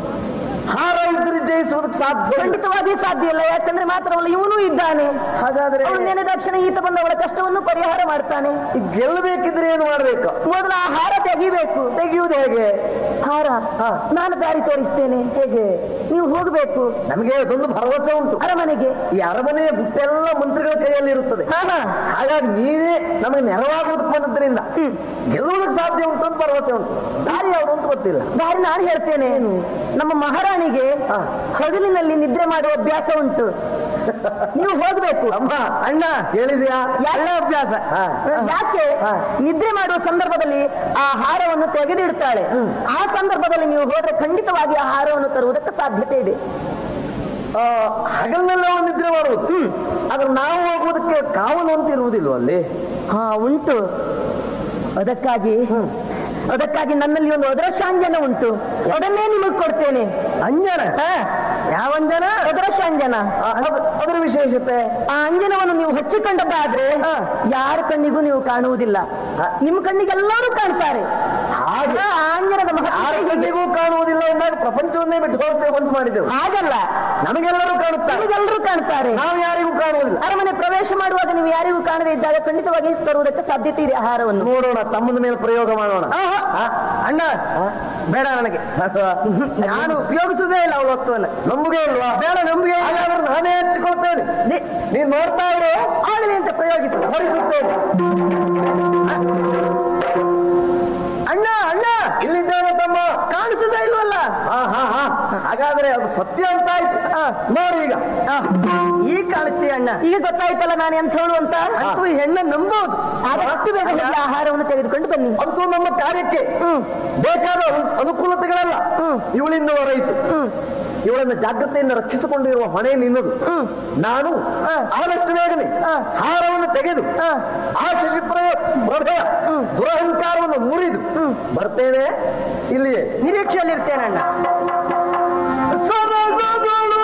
ಹಾರ ಇದ್ರೆ ಜಯಿಸುವುದಕ್ಕೆ ಸಾಧ್ಯ ಇಲ್ಲ. ಖಂಡಿತವಾಗಿ ಸಾಧ್ಯ ಇಲ್ಲ ಯಾಕಂದ್ರೆ ಮಾತ್ರವಲ್ಲ ಇವನು ಇದ್ದಾನೆ ಹಾಗಾದ್ರೆ ಅವನು ನೆನೆದಾಕ್ಷಣ ಈತ ಬಂದವಳ ಕಷ್ಟವನ್ನು ಪರಿಹಾರ ಮಾಡ್ತಾನೆ ಈ ಗೆಲ್ಲಬೇಕಿದ್ರೆ ಏನು ಮಾಡ್ಬೇಕು ಮೊದಲು ಆ ಹಾರ ತೆಗಿಬೇಕು ತೆಗೆಯುವುದು ಹೇಗೆ ಹಾರ ಹಾ. ನಾನು ದಾರಿ ತೋರಿಸ್ತೇನೆ ಹೇಗೆ ನೀವು ಹೋಗಬೇಕು ನಮಗೆ ಅದೊಂದು ಭರವಸೆ ಉಂಟು ಅರಮನೆಗೆ ಈ ಅರಮನೆಯ ಗುಟ್ಟೆಲ್ಲ ಮಂತ್ರಿಗಳ ಕೈಯಲ್ಲಿ ಇರುತ್ತದೆ ಹಾ ಹಾ ಹಾಗಾಗಿ ನೀವೇ ನಮಗೆ ನೆರವಾಗುವುದಕ್ಕೆ ಬಂದದ್ರಿಂದ ಗೆಲ್ಲುವುದಕ್ಕೆ ಸಾಧ್ಯ ಉಂಟು ಅಂತ ಭರವಸೆ ಉಂಟು ದಾರಿ ಯಾವುದು ಅಂತ ಗೊತ್ತಿಲ್ಲ ದಾರಿ ನಾನು ಹೇಳ್ತೇನೆ ನಮ್ಮ ಮಹಾರಾಣಿಗೆ ಹಾ. ಹಗಲಿನಲ್ಲಿ ನಿದ್ರೆ ಮಾಡುವ ಅಭ್ಯಾಸ ಉಂಟು ನೀವು ಹೋಗ್ಬೇಕು ಅಮ್ಮ ಅಣ್ಣ ಹೇಳಿದ್ಯಾ ಒಳ್ಳೆ ಅಭ್ಯಾಸ ಹಾ. ಯಾಕೆ ಹಾ. ನಿದ್ರೆ ಮಾಡುವ ಸಂದರ್ಭದಲ್ಲಿ ಆ ಹಾರವನ್ನು ತೆಗೆದಿಡ್ತಾಳೆ ಆ ಸಂದರ್ಭದಲ್ಲಿ ನೀವು ಹೋದ್ರೆ ಖಂಡಿತವಾಗಿ ಆ ಹಾರವನ್ನು ತರುವುದಕ್ಕೆ ಸಾಧ್ಯತೆ ಇದೆ ಆ, ಹಗಲಿನೆಲ್ಲ ಒಂದು ನಿದ್ರೆ ಮಾಡುವುದು ಆದ್ರೆ ನಾವು ಹೋಗುವುದಕ್ಕೆ ಕಾವಲು ಅಂತ ಇರುವುದಿಲ್ವ ಅಲ್ಲಿ ಹಾ ಉಂಟು ಅದಕ್ಕಾಗಿ ಅದಕ್ಕಾಗಿ ನನ್ನಲ್ಲಿ ಒಂದು ಅದರಶಾಂಜನ ಉಂಟು ಅದನ್ನೇ ನಿಮಗೆ ಕೊಡ್ತೇನೆ ಅಂಜನ ಹಾ, ಯಾವಂಜನ ಅದರಶಾಂಜನ ಆ, ಅದ್- ಅದರ ವಿಶೇಷತೆ ಆ ಅಂಜನವನ್ನು ನೀವು ಹಚ್ಚಿಕೊಂಡದ್ದಾದ್ರೆ ಯಾರ ಕಣ್ಣಿಗೂ ನೀವು ಕಾಣುವುದಿಲ್ಲ ನಿಮ್ಮ ಕಣ್ಣಿಗೆ ಎಲ್ಲರೂ ಕಾಣ್ತಾರೆ ಹಾಗೆ ಆ ಅಂಜನದ ಮಹತ್ವ ಯಾರ ಹೀಗೆ. ಕಣ್ಣಿಗೂ ಕಾಣುವುದಿಲ್ಲ ಎಂದಾಗ ಪ್ರಪಂಚವನ್ನೇ ಬಿಟ್ಟು ಹೋಗ್ತೇವೆ ಅಂತ ಮಾಡಿದೆವು ಹಾಗಲ್ಲ ನಮಗೆಲ್ಲರೂ ಕಾಣುತ್ತಾರೆ ನಿಮಗೆಲ್ಲರೂ ಕಾಣ್ತಾರೆ ನಾವು ಯಾರಿಗೂ ಕಾಣುವುದಿಲ್ಲ ಅರಮನೆ ಪ್ರವೇಶ ಮಾಡುವಾಗ ನೀವು ಯಾರಿಗೂ ಕಾಣದೇ ಇದ್ದಾಗ ಖಂಡಿತವಾಗಿ ತರುವುದಕ್ಕೆ ಸಾಧ್ಯತೆ ಇದೆ ಆಹಾರವನ್ನು ನೋಡೋಣ ತಮ್ಮನ ಮೇಲೆ ಪ್ರಯೋಗ ಮಾಡೋಣ ಆಹಾ. ಆ? ಅಣ್ಣ ಬೇಡ ನನಗೆ ನಾನು ಉಪಯೋಗಿಸುವುದೇ ಇಲ್ಲ ಅವಳ ವಸ್ತುವನ್ನ ನಂಬುಗೆ ಇಲ್ವಾ ಬೇಡ ನಂಬಿಕೆ ಇಲ್ಲ. ಹಾಗಾದ್ರೆ ನಾನೇ ಹಚ್ಚಿಕೊಳ್ತೇನೆ ನೀ- ನೀನ್ ನೋಡ್ತಾ ಇರೋ ಆಗಲಿ ಅಂತ ಪ್ರಯೋಗಿಸು ಹೊರಿಸುತ್ತೇನೆ ಅಣ್ಣ ಅಣ್ಣ ಇಲ್ಲಿದ್ದೇನೆ ತಮ್ಮ ಕಾಣಿಸುವುದೇ ಇಲ್ವಲ್ಲ ಹಾ ಹಾ ಹಾ ಹಾಗಾದ್ರೆ ಅದು ಸತ್ಯ ಅಂತ ಆಯ್ತು ಆ. ನೋಡಿ ಈಗ ಆ, ಈಗ ಕಾಣಿಸ್ತೀಯ ಅಣ್ಣ ಈಗ ಗೊತ್ತಾಯ್ತಲ್ಲ ನಾನು ಎಂಥವಳು ಅಂತ ಅಂತೂ ಈ ಹೆಣ್ಣ ನಂಬೋದು ಆದಷ್ಟು ಬೇಗ ಹೋಗಿ ಆಹಾರವನ್ನು ತೆಗೆದುಕೊಂಡು ಬನ್ನಿ ಅಂತೂ ನಮ್ಮ ಕಾರ್ಯಕ್ಕೆ ಹ್ಮ್ ಬೇಕಾದ ಅನು- ಅನುಕೂಲತೆಗಳೆಲ್ಲ ಹ್ಮ್. ಇವಳಿಂದ ಹೊರಯಿತು ಹ್ಮ್ ಇವಳನ್ನು ಜಾಗ್ರತೆಯಿಂದ ರಕ್ಷಿಸಿಕೊಂಡಿರುವ ಹೊಣೆ ನಿನ್ನದು ಹ್ಮ್ ನಾನು ಹಾ. ಆದಷ್ಟು ಬೇಗನೆ ಹಾ. ಹಾರವನ್ನು ತೆಗೆದು ಹಾ. ಆ ಶಶಿಪ್ರಯ ಪ್ರಭೆಯ ಹ್ಮ್. ದುರಹಂಕಾರವನ್ನು ಮುರಿದು ಬರ್ತೇನೆ ಇಲ್ಲಿಯೇ ನಿರೀಕ್ಷೆಯಲ್ಲಿ ಇರ್ತೇನೆ ಅಣ್ಣ ಸರಗಗಳು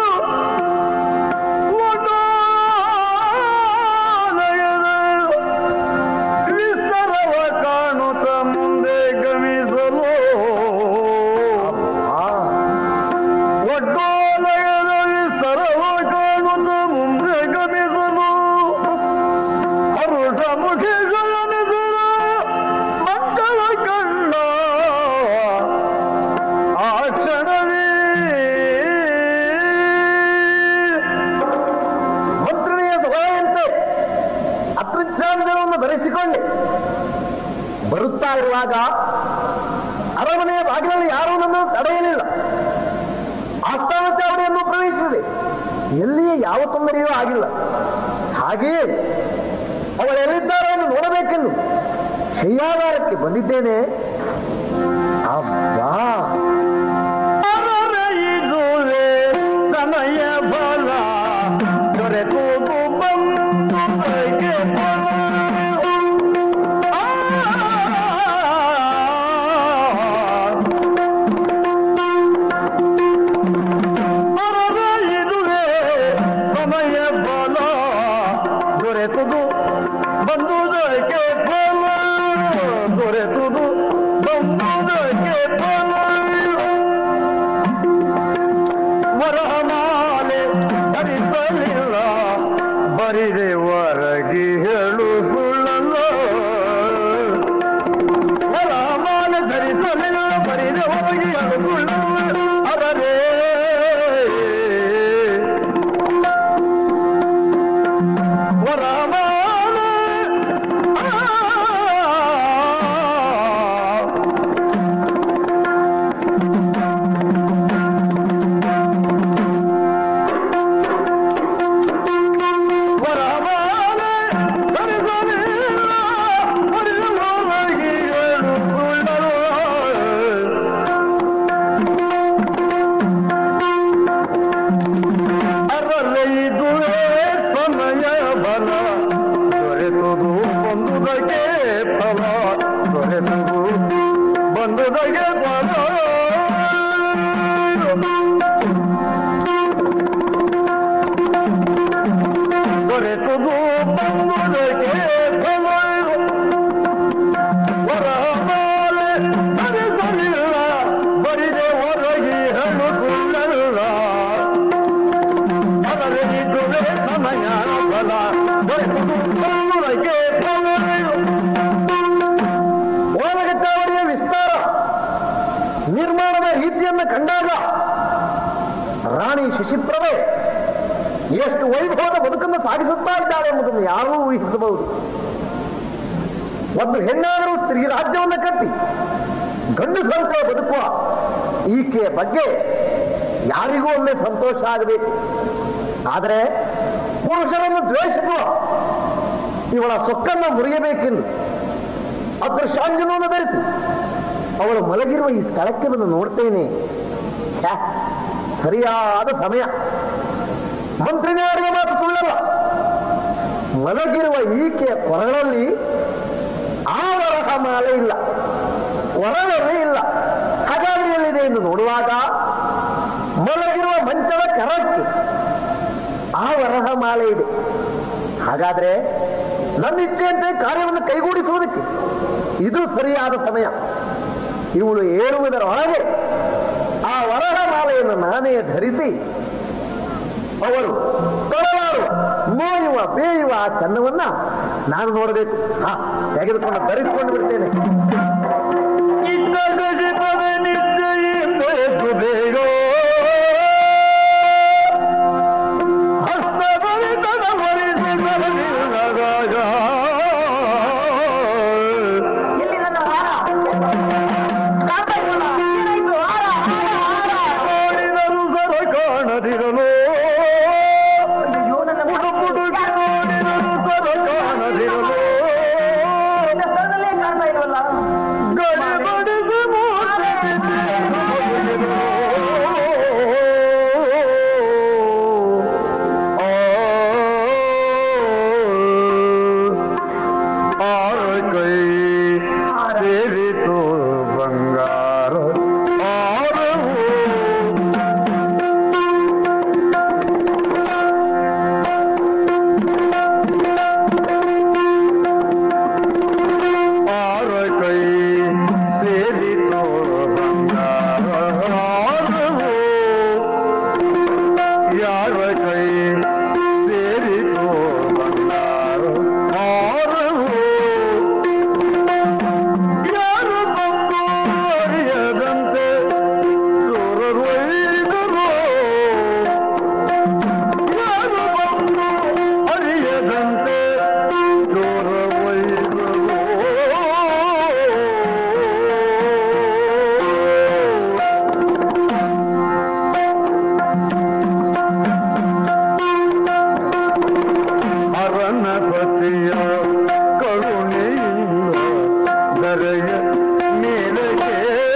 ಒಡಾಲಯಗಳು ವಿಸ್ತರವ ಕಾಣುತ್ತ ಮುಂದೆ ಗಮಿಸಲು ಒಡ್ಡೋಲಯದ ವಿಸ್ತರವ ಕಾಣುತ್ತ ಮುಂದೆ ಗಮಿಸಲು ಹರುಷ ಮುಖೇಶನಿಸಲು ಮಕ್ಕಳ ಕಣ್ಣ ಆ ಕ್ಷಣವೇ ಮಂತ್ರಿಣಿಯ ಸಭೆಯಂತೆ ಅಪೃಚ್ಛಾಂಜನವನ್ನು ಧರಿಸಿಕೊಂಡೆ ಬರುತ್ತಾ ಇರುವಾಗ ಅರಮನೆಯ ಬಾಗಿಲಲ್ಲಿ ಯಾರೂ ನನ್ನನ್ನು ತಡೆಯಲಿಲ್ಲ ಆಸ್ಥಾನ ಚಾವಡಿಯನ್ನು ಪ್ರವೇಶಿಸಿದೆ ಎಲ್ಲಿಯೇ ಯಾವ ತೊಂದರೆಯೂ ಆಗಿಲ್ಲ ಹಾಗೆಯೇ ಅವಳು ಎಲ್ಲಿದ್ದಾರೋ ಎಂದು ನೋಡಬೇಕೆಂದು ಶಯ್ಯಾಗಾರಕ್ಕೆ ಬಂದಿದ್ದೇನೆ ಅಬ್ಬಾ ಅರರೈದುವೆ ಸಮಯ ಬಲ ದೊರೆತುದು ಬಂದು ಕೈಗೆ ಅರರೈದುವೆ ಸಮಯ ಬಲ ದೊರೆತುದು ಬಂದುದಕ್ಕೆ ಫಲ ದೊರೆತುದು ಬಂದುದಕ್ಕೆ ಫಲ ವರಮಾಲೆ ಧರಿಸಲಿಲ್ಲ ಬರಿದೆ ಹೊರಗಿ ಹೇಳು ಸುಳ್ಳಲ್ಲ ವರಮಾಲೆ ಧರಿಸಲಿಲ್ಲ ಬರಿದೆ ಹೋಗಿ ಹೇಳು ಸುಳ್ಳಲ್ಲ ಅರರೇ ಬರಿದುದು ಬಂಗುದಕ್ಕೆ ಬಲರು. ವರಮಾಲೆ ಧರಿಸಲಿಲ್ಲ ಬರಿದೆ ಹೊರಗಿ ಹಣ್ಣು ಸುಳ್ಳಲ್ಲ ಅದರಲ್ಲಿದ್ದುವೆ ಸಮಯ ಫಲ ಬರಿದುದು ಬಂಗುದಕ್ಕೆ ಬಲರು. ಒಳಗ ಚಾವಡಿಯ ವಿಸ್ತಾರ ನಿರ್ಮಾಣದ ರೀತಿಯನ್ನು ಕಂಡಾಗ ರಾಣಿ ಶಶಿಪ್ರಭೆ ಎಷ್ಟು ವೈಭವದ ಬದುಕನ್ನು ಸಾಗಿಸುತ್ತಾ ಇದ್ದಾಳೆ ಎಂಬುದನ್ನು ಯಾರೂ ಊಹಿಸಬಹುದು ಒಂದು ಹೆಣ್ಣಾದರೂ ಸ್ತ್ರೀ ರಾಜ್ಯವನ್ನು ಕಟ್ಟಿ ಗಂಡು ಸಂಖ್ಯೆ ಬದುಕುವ ಈಕೆಯ ಬಗ್ಗೆ ಯಾರಿಗೂ ಒಮ್ಮೆ ಸಂತೋಷ ಆಗಬೇಕು ಆದರೆ ಪುರುಷರನ್ನು ದ್ವೇಷಿಸುವ ಇವಳ ಸೊಕ್ಕನ್ನು ಮುರಿಯಬೇಕೆಂದು ಅದೃಶ್ಯಾಂಜನವನ್ನು ಧರಿಸಿ ಅವಳು ಮಲಗಿರುವ ಈ ಸ್ಥಳಕ್ಕೆ ಬಂದು ನೋಡ್ತೇನೆ ಛೆ, ಸರಿಯಾದ ಸಮಯ ಮಂತ್ರಿನಾಡಿನ ಮಾತು ಸುಳ್ಳಲ್ಲ ಮಲಗಿರುವ ಈಕೆಯ ಕೊರಳಲ್ಲಿ ಆ ವರಹ ಮಾಲೆ ಇಲ್ಲ ಕೊರಳಲ್ಲಿ ಇಲ್ಲ ಹಾಗಾದ್ರೆ ಎಲ್ಲಿದೆ ಎಂದು ನೋಡುವಾಗ ಮಲಗಿರುವ ಮಂಚದ ಕರಕ್ಕೆ ಆ ವರಹ ಮಾಲೆ ಇದೆ ಹಾಗಾದ್ರೆ ನನ್ನ ಇಚ್ಛೆಯಂತೆ ಕಾರ್ಯವನ್ನು ಕೈಗೂಡಿಸುವುದಕ್ಕೆ ಇದು ಸರಿಯಾದ ಸಮಯ ಇವಳು ಏಳುವುದರ ಒಳಗೆ ಆ ವರಹ ಮಾಲೆಯನ್ನು ನಾನೇ ಧರಿಸಿ ಅವರು ತೊಳಲಾಡುವ ನೋಯುವ ಬೇಯುವ ಆ ಚನ್ನವನ್ನ ನಾನು ನೋಡಬೇಕು ಹಾ ತೆಗೆದುಕೊಂಡು ಧರಿಸಿಕೊಂಡು ಬಿಡ್ತೇನೆ ಬೇಗೋ ಹಸ್ತಭರಿತನ ಭರಿಸಿ ಬರಲಿಲ್ಲದಾಗ ಎಲ್ಲಿ ನನ್ನ ಹಾರ ಕಾಣ್ತಾ ಇಲ್ವಲ್ಲ? ಏನಾಯ್ತು? ಹಾರ, ಹಾರ, ಹಾರ. ನೋಡಿದರು ಸರ ಕಾಣದಿರಲು ಅಯ್ಯೋ, ನನ್ನ ಪುಡುಪುಡುಗಿ ನೋಡಿದರು ಸರ ಕಾಣದಿರಲು ನನ್ನ ಸ್ಥಳದಲ್ಲೇ ಕಾಣ್ತಾ ಇಲ್ವಲ್ಲ? ಗಡಿಬಡಿಸಿ ಆರ ಕೈ ಸೇರಿತು ಬಂಗಾರ ಆರವು ಆರ ಕೈ ಸೇರಿತು ಬಂಗಾರ ಆರವು ಯಾರ ಕೈ ಸೇರಿತು ಬಂಗಾರ ಆರವು ಯಾರು ಬಂದು ಅರಿಯದಂತೆ ದೂರವೈದರು ಯಾರು ಬಂದು ಅರಿಯದಂತೆ ದೂರವೈದರು ಅರನ ಪತಿಯ ಕರುಣೆಯಿಂದ ದರೆಯ ಮೇಲೆಗೆ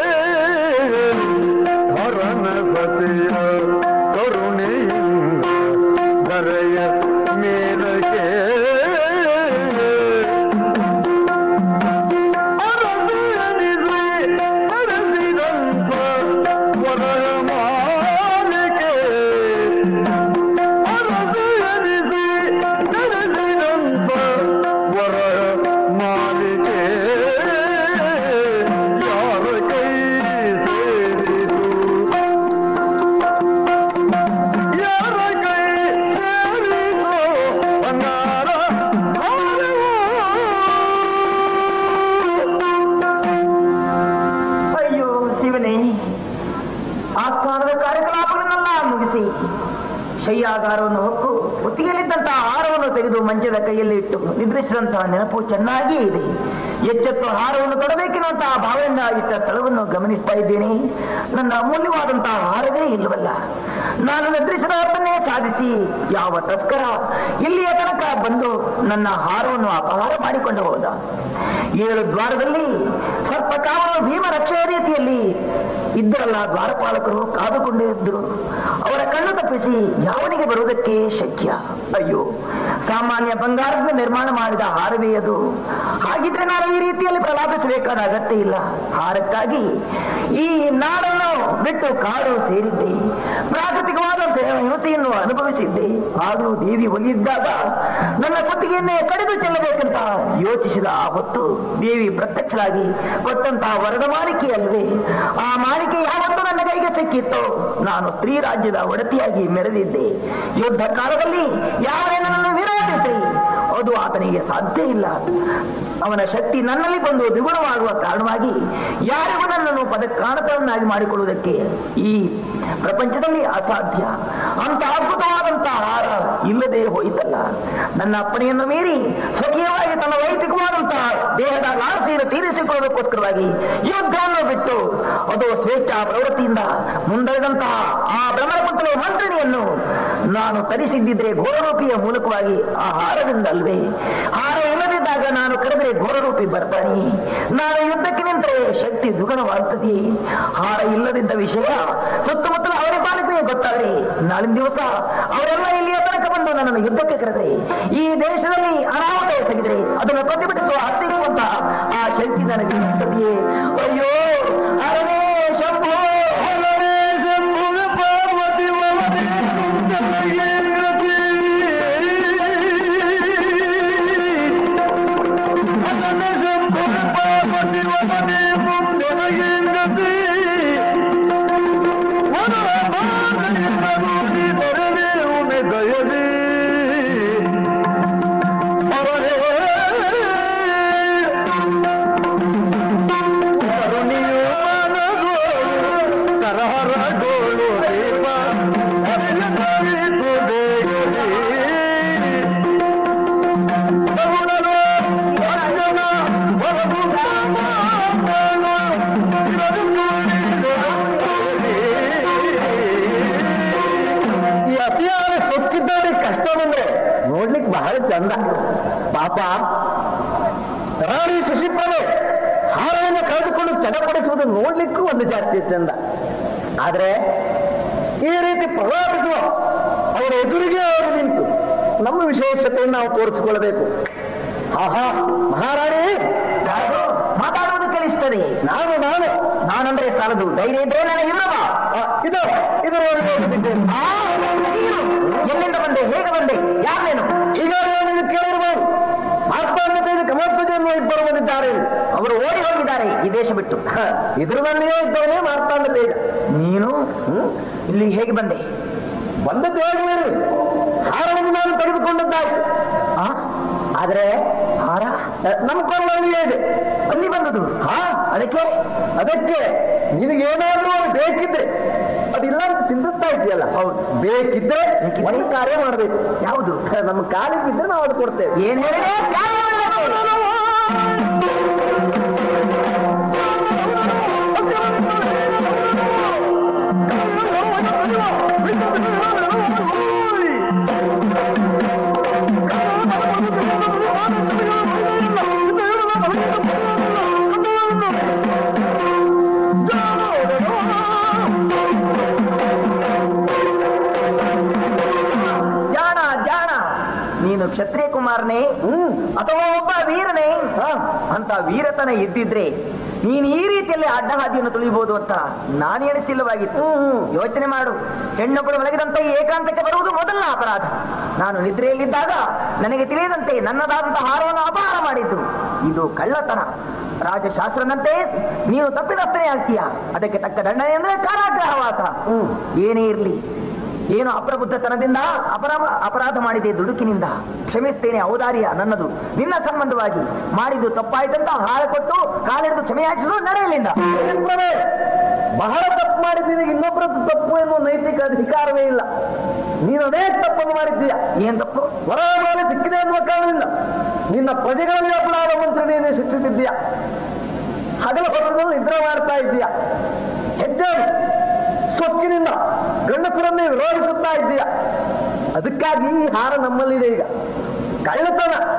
ಹರನ ಪತಿಯ ಕರುಣೆಯಿಂದ ದರೆಯ ಮೇಲೆಗೆ ಅರಸಿಯನಿಸಿ ನಡೆಸಿದಂತ ವರಯ ಮಾಲಿಕೆ ಅರಸಿಯನಿಸಿ ನಡೆಸಿದಂತ ವರ ಮಾಲಿಕೆ ಯಾರ ಕೈ ಸೇರಿತು ಯಾರ ಕೈ ಸೇರಿತು ಬಂಗಾರ ಅಯ್ಯೋ ಶಿವನೇ ಆಸ್ಥಾನದ ಕಾರ್ಯಕಲಾಪಗಳನ್ನೆಲ್ಲ ಮುಗಿಸಿ ಶಯ್ಯಾಗಾರವನ್ನು ಹೊಕ್ಕು ಒತ್ತಿಗೆಯಲ್ಲಿದ್ದಂತಹ ಹಾರವನ್ನು ತೆಗೆದು ಮಂಚದ ಕೈಯಲ್ಲಿ ಇಟ್ಟು ನಿದ್ರಿಸಿದಂತಹ ನೆನಪು ಚೆನ್ನಾಗಿಯೇ ಇದೆ ಎಚ್ಚೆತ್ತು ಹಾರವನ್ನು ತೊಡಬೇಕೆನ್ನುವಂತಹ ಭಾವನೆಯಿಂದ ಇಟ್ಟ ಸ್ಥಳವನ್ನು ಗಮನಿಸ್ತಾ ಇದ್ದೇನೆ ನನ್ನ ಅಮೂಲ್ಯವಾದಂತಹ ಹಾರವೇ ಇಲ್ಲವಲ್ಲ ನಾನು ನಿದ್ರಿಸಿದ ಹೊತ್ತನ್ನೇ ಸಾಧಿಸಿ ಯಾವ ತಸ್ಕರ ಇಲ್ಲಿಯ ತನಕ ಬಂದು ನನ್ನ ಹಾರವನ್ನು ಅಪಹಾರ ಮಾಡಿಕೊಂಡು ಹೋದ ಏಳು ದ್ವಾರದಲ್ಲಿ ಸರ್ಪಕಾಮನು ಭೀಮ ರಕ್ಷೆಯ ರೀತಿಯಲ್ಲಿ ಇದ್ದರಲ್ಲ ದ್ವಾರಪಾಲಕರು ಕಾದುಕೊಂಡಿದ್ದರು ಅವರ ಕಣ್ಣು ತಪ್ಪಿಸಿ ಯಾವನಿಗೆ ಬರುವುದಕ್ಕೆ ಶಕ್ಯ ಅಯ್ಯೋ ಸಾಮಾನ್ಯ ಬಂಗಾರದಿಂದ ನಿರ್ಮಾಣ ಮಾಡಿದ ಹಾರವೇ ಅದು ಹಾಗಿದ್ರೆ ನಾನು ಈ ರೀತಿಯಲ್ಲಿ ಪ್ರಲಾಪಿಸಬೇಕಾದ ಅಗತ್ಯ ಇಲ್ಲ ಹಾರಕ್ಕಾಗಿ ಈ ನಾಡನ್ನು ಬಿಟ್ಟು ಕಾಡು ಸೇರಿದ್ದೆ ಪ್ರಾಕೃತಿಕವಾದಂತಹ ಹಿಂಸೆಯನ್ನು ಅನುಭವಿಸಿದ್ದೆ ಆದರೂ ದೇವಿ ಒಲಿಯಿದ್ದಾಗ ನನ್ನ ಕುತ್ತಿಗೆಯನ್ನೇ ಕಡಿದು ಚೆಲ್ಲಬೇಕಂತ ಯೋಚಿಸಿದ ಆ ಹೊತ್ತು ದೇವಿ ಪ್ರತ್ಯಕ್ಷರಾಗಿ ಕೊಟ್ಟಂತಹ ವರದ ಮಾಲಿಕೆ ಅಲ್ವೇ ಆ ಮಾಲಿಕೆ ಯಾವತ್ತು ನನ್ನ ಕೈಗೆ ಸಿಕ್ಕಿತ್ತೋ ನಾನು ಸ್ತ್ರೀ ರಾಜ್ಯದ ಒಡತಿಯಾಗಿ ಮೆರೆದಿದ್ದೆ ಯುದ್ಧ ಕಾಲದಲ್ಲಿ ಯಾರೇ ನನ್ನನ್ನು ವಿರೋಧಿಸಿ ಅದು ಆತನಿಗೆ ಸಾಧ್ಯ ಇಲ್ಲ ಅವನ ಶಕ್ತಿ ನನ್ನಲ್ಲಿ ಬಂದು ದ್ವಿಗುಣವಾಗುವ ಕಾರಣವಾಗಿ ಯಾರಿಗೂ ನನ್ನನ್ನು ಪದಕ್ಕಾಣತವನ್ನಾಗಿ ಮಾಡಿಕೊಳ್ಳುವುದಕ್ಕೆ ಈ ಪ್ರಪಂಚದಲ್ಲಿ ಅಸಾಧ್ಯ ಅಂತ ಅದ್ಭುತವಾದಂತಹ ಹಾರ ಇಲ್ಲದೆ ಹೋಯಿತಲ್ಲ ನನ್ನ ಅಪ್ಪಣೆಯನ್ನು ಮೀರಿ ಸ್ವಕೀಯವಾಗಿ ತನ್ನ ವೈಯಕ್ತಿಕವಾದಂತಹ ದೇಹದ ಲಾಲಸೆಯನ್ನು ತೀರಿಸಿಕೊಳ್ಳೋದಕ್ಕೋಸ್ಕರವಾಗಿ ಯುದ್ಧವನ್ನು ಬಿಟ್ಟು ಅದು ಸ್ವೇಚ್ಛಾ ಪ್ರವೃತ್ತಿಯಿಂದ ಮುಂದಳೆದಂತಹ ಆ ಭ್ರಮರಪುತ್ರನ ಮಂತ್ರಿಣಿಯನ್ನು ನಾನು ತರಿಸಿದ್ದಿದ್ರೆ ಘೋರರೂಪಿಯ ಮೂಲಕವಾಗಿ ಆ ಹಾರದಿಂದ ಅಲ್ವೇ ಹಾರ ಇಲ್ಲದಿದ್ದಾಗ ನಾನು ಕರೆದರೆ ಘೋರರೂಪಿ ಬರ್ತಾನೆ ನಾನು ಯುದ್ಧಕ್ಕೆ ನಿಂತರೆ ಶಕ್ತಿ ದ್ವಿಗುಣವಾಗ್ತದೆ ಹಾರ ಇಲ್ಲದಿದ್ದ ವಿಷಯ ಸುತ್ತಮುತ್ತಲ ಅವರ ಪಾಲಿಕೆಗೆ ಗೊತ್ತಾಗಲಿ ನಾಳಿನ ದಿವಸ ಅವರೆಲ್ಲ ಇಲ್ಲಿಯ ತನಕ ಬಂದು ನನ್ನನ್ನು ಯುದ್ಧಕ್ಕೆ ಕರೆದರೆ ಈ ದೇಶದಲ್ಲಿ ಅನಾಹುತ ಎಸಗಿದರೆ ಅದನ್ನು ಪ್ರತಿಭಟಿಸುವ ಹತ್ಯೆ ಇರುವಂತ ಆ ಶಕ್ತಿ ನನಗೆ ಇರ್ತದೆಯೇ ಅಯ್ಯೋ ಅರನೇ ಶಂಭೋ ಅರನೇ ಶಂಭುವೆ ಪಾರ್ವತಿ ಒಲವೇ ನನಗೆ ಗತಿ. ಅರನೇ ಶಂಭುವೆ ಪಾರ್ವತಿ ಒಲವೇ ನನಗೆ ಗತಿ. ಒಲವ ಬಾಧೆಯಿಂದ ನೋಡಿ ಬರದೆ ಉಮೆ ದಯದಿ. ಕರುಣಿಯು ಮನಗೋಳು, ಕರಹರಗೋಳು ದೀಪ, ಹರಿಯದರಿದು ದೇಗದಿ. ಕರುಣನು ಅರ್ಜುನ ಹೊರಗು ಕಾಮನು, ಇರದು ಈ ಅತಿಯಾದ ಸೊಕ್ಕಿದ್ದವರಿಗೆ ಕಷ್ಟ ಬಂದ್ರೆ ನೋಡ್ಲಿಕ್ಕೆ ಬಹಳ ಚಂದ ಪಾಪ ರಾಣಿ ಶಶಿಪ್ರಭೆ ಹಾರವನ್ನು ಕಳೆದುಕೊಂಡು ಚಡಪಡಿಸುವುದು ನೋಡ್ಲಿಕ್ಕೂ ಒಂದು ಜಾಸ್ತಿ ಚಂದ ಆದ್ರೆ ಈ ರೀತಿ ಪ್ರಲಾಪಿಸುವ ಅವರ ಎದುರಿಗೆ ಅವರು ನಿಂತು ನಮ್ಮ ವಿಶೇಷತೆಯನ್ನು ನಾವು ತೋರಿಸಿಕೊಳ್ಳಬೇಕು ಆಹಾ ಮಹಾರಾಣಿ ಯಾರು? ಮಾತಾಡುವುದು ಕಲಿಸ್ತದೆ ನಾನು ನಾನು ನಾನಂದ್ರೆ ಸಾಲದು ಧೈರ್ಯ ಇದ್ರೆ ನನಗೆ ಇಲ್ಲವ ಆ, ಇದು ಇದು ನೋಡಿ ನೋಡುತ್ತಿದ್ದೇನೆ ಆ, ನೀನು ಎಲ್ಲಿಂದ ಬಂದೆ ಹೇಗೆ ಬಂದೆ ಯಾರೇನು ಈಗ ನೀವು ಕೇಳಿರ್ಬೋದು ಮಾರ್ತಾಂಡದಲ್ಲಿ ಕಮತ್ವಜ ಎನ್ನುವ ಇಬ್ಬರು ಬಂದಿದ್ದಾರೆ ಅವರು ಓಡಿ ಹೋಗಿದ್ದಾರೆ ಈ ದೇಶ ಬಿಟ್ಟು ಹ, ಇದ್ರಲ್ಲಿಯೇ ಇದ್ದವನೇ ಮಾರ್ತಾಂಡ ತೇಜ ನೀನು ಇಲ್ಲಿ ಹೇಗೆ ಬಂದೆ ಬಂದದ್ದು ಹೇಗೆ ಬೇರೆ ಹಾರವನ್ನು ನಾನು ತೆಗೆದುಕೊಂಡದ್ದಾಯ್ತು ಆ? ಆದ್ರೆ ಹಾರ ಅ, ನಮ್ಮ ಕೊಳ್ಳಲ್ಲಿಯೇ ಇದೆ ಅಲ್ಲಿ ಬಂದದು ಹಾ ಅದಕ್ಕೆ ಅದಕ್ಕೆ ನಿನಗೇನಾದ್ರೂ ಅದು ಬೇಕಿದ್ರೆ ಅದಿಲ್ಲ ಅಂತ ಚಿಂತಿಸ್ತಾ ಇದೆಯಲ್ಲ ಹೌದು ಬೇಕಿದ್ರೆ ಒಂದು ಕಾರ್ಯ ಮಾಡಬೇಕು ಯಾವುದು ನಮ್ಮ ಕಾಲಿಗೆ ಬಿದ್ದರೆ ನಾವು ಅದು ಕೊಡ್ತೇವೆ ಏನ್ ಹೇಳಿದೆ ಜಾಣ ಜಾಣ ನೀನು ಕ್ಷತ್ರಿಯ ಕುಮಾರನೇ ಹ್ಮ್ ಅಥವಾ ಒಬ್ಬ ವೀರನೇ ಹಾ ಅಂತ ವೀರತನ ಇದ್ದಿದ್ರೆ ನೀನು ಈ ರೀತಿಯಲ್ಲಿ ಅಡ್ಡ ಹಾದಿಯನ್ನು ತುಳಿಬಹುದು ಅಂತ ನಾನು ಎಣಿಸಿಲ್ಲವಾಗಿತ್ತು ಯೋಚನೆ ಮಾಡು ಹೆಣ್ಣೊಬ್ಬರು ಮಲಗಿದಂತ ಈ ಏಕಾಂತಕ್ಕೆ ಬರುವುದು ಮೊದಲ ಅಪರಾಧ ನಾನು ನಿದ್ರೆಯಲ್ಲಿದ್ದಾಗ ನನಗೆ ತಿಳಿಯದಂತೆ ನನ್ನದಾದಂತಹ ಹಾರವನ್ನು ಅಪಹಾರ ಮಾಡಿದ್ದು ಇದು ಕಳ್ಳತನ ರಾಜಶಾಸ್ತ್ರನಂತೆ ನೀನು ತಪ್ಪಿದಷ್ಟೇ ಆಗ್ತೀಯ ಅದಕ್ಕೆ ತಕ್ಕ ದಂಡನೆ ಅಂದ್ರೆ ಕಾರಾಗೃಹವಾಸ ಏನೇ ಇರಲಿ ಏನು ಅಪ್ರಬುದ್ಧತನದಿಂದ ಅಪರಾಧ ಅಪರಾಧ ಮಾಡಿದೆ ದುಡುಕಿನಿಂದ ಕ್ಷಮಿಸ್ತೇನೆ ಔದಾರ್ಯ ನನ್ನದು ನಿನ್ನ ಸಂಬಂಧವಾಗಿ ಮಾಡಿದ್ದು ತಪ್ಪಾಯ್ತಂತ ಹಾರ ಕೊಟ್ಟು ಕಾಲಿಡಿದು ಕ್ಷಮೆಯಾಚಿಸು ನಡೆಯಲಿಂದ ಪ್ರಭೆ, ಬಹಳ ತಪ್ಪು ಮಾಡಿದ ನಿನಗೆ ಇನ್ನೊಬ್ಬರದ್ದು ತಪ್ಪು ಎನ್ನುವ ನೈತಿಕ ಅಧಿಕಾರವೇ ಇಲ್ಲ ನೀನು ಅನೇಕ ತಪ್ಪನ್ನು ಮಾಡಿದ್ದೀಯ ಏನ್ ತಪ್ಪು ಹೊರಬಾಲಿ ಸಿಕ್ಕಿದೆ ಎನ್ನುವ ಕಾರಣದಿಂದ ನಿನ್ನ ಪ್ರಜೆಗಳಲ್ಲಿ ಅಪರಾಧ ಮಂತ್ರಿಣಿಯನ್ನೇ ಶಿಕ್ಷಿಸಿದ್ದೀಯ ಹಗಲ ಹೊರದಲ್ಲಿ ನಿದ್ರೆ ಮಾಡ್ತಾ ಇದ್ದೀಯ ಹೆಚ್ಚಾಗಿ ಸೊಕ್ಕಿನಿಂದ ಗಂಡಸರನ್ನೇ ವಿರೋಧಿಸುತ್ತಾ ಇದ್ದೀಯ ಅದಕ್ಕಾಗಿ ಈ ಹಾರ ನಮ್ಮಲ್ಲಿದೆ ಈಗ ಕಳ್ಳತನ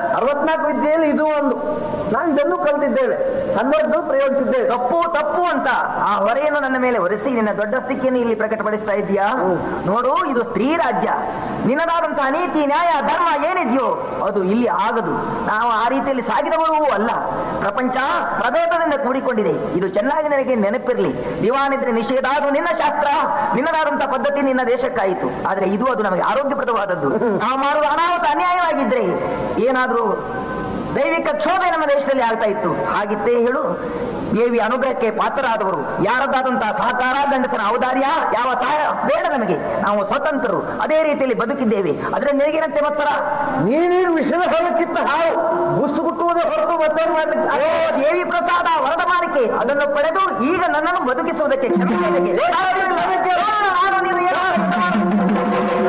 ಮೂರ್ನಾಲ್ಕು ವಿದ್ಯೆಯಲ್ಲಿ ಇದು ಒಂದು ನಾವು ಇದನ್ನು ಕಲಿತಿದ್ದೇವೆ ಸಂದರ್ಭ ಪ್ರಯೋಗಿಸಿದ್ದೇವೆ ತಪ್ಪು ತಪ್ಪು ಅಂತ ಆ ಹೊರೆಯನ್ನು ನನ್ನ ಮೇಲೆ ಒರೆಸಿ ನಿನ್ನ ದೊಡ್ಡ ಸ್ಥಿತಿಯನ್ನು ಇಲ್ಲಿ ಪ್ರಕಟಪಡಿಸ್ತಾ ಇದೀಯಾ ನೋಡು ಇದು ಸ್ತ್ರೀ ರಾಜ್ಯ ನಿನ್ನದಾದಂತಹ ನೀತಿ ನ್ಯಾಯ ಧರ್ಮ ಏನಿದೆಯೋ ಅದು ಇಲ್ಲಿ ಆಗದು ನಾವು ಆ ರೀತಿಯಲ್ಲಿ ಸಾಗಿದವರೂ ಅಲ್ಲ ಪ್ರಪಂಚ ಪ್ರಭೇದದಿಂದ ಕೂಡಿಕೊಂಡಿದೆ ಇದು ಚೆನ್ನಾಗಿ ನನಗೆ ನೆನಪಿರಲಿ ದಿವಾನಿದ್ರೆ ನಿಷೇಧ ಅದು ನಿನ್ನ ಶಾಸ್ತ್ರ ನಿನ್ನದಾದಂತಹ ಪದ್ಧತಿ ನಿನ್ನ ದೇಶಕ್ಕಾಯಿತು ಆದ್ರೆ ಇದು ಅದು ನಮಗೆ ಆರೋಗ್ಯಪ್ರದವಾದದ್ದು ನಾವು ಮಾಡುವ ಅನಾಹುತ ಅನ್ಯಾಯವಾಗಿದ್ರೆ ಏನಾದ್ರೂ ದೈವಿಕ ಕ್ಷೋಭೆ ನಮ್ಮ ದೇಶದಲ್ಲಿ ಆಗ್ತಾ ಇತ್ತು ಹಾಗಿತ್ತೇ ಹೇಳು ದೇವಿ ಅನುಗ್ರಹಕ್ಕೆ ಪಾತ್ರರಾದವರು ಯಾರದಾದಂತಹ ಸಹಕಾರ ಗಂಡಸನ ಔದಾರ್ಯ ಯಾವ ಸಹಾಯ ಬೇಡ ನಮಗೆ ನಾವು ಸ್ವತಂತ್ರರು ಅದೇ ರೀತಿಯಲ್ಲಿ ಬದುಕಿದ್ದೇವೆ ಅದರ ನಿನಗೇನಂತೆ ಮತ್ಸರ ನೀನೀರು ವಿಷದ ಹೊಲಕ್ಕಿತ್ತ ಹಾವು ಬುಸ್ಸು ಕುಟ್ಟುವುದೇ ಹೊರತು ಮತ್ತೇನು ಮಾಡ್ಲಿಕ್ಕೆ ಓ ದೇವಿ ಪ್ರಸಾದ ವರದಮಾನಿಕೆ ಅದನ್ನು ಪಡೆದು ಈಗ ನನ್ನನ್ನು ಬದುಕಿಸುವುದಕ್ಕೆ ಕ್ಷಮೆ ನನಗೆ. ನಾನು ನೀನು ಏನೋ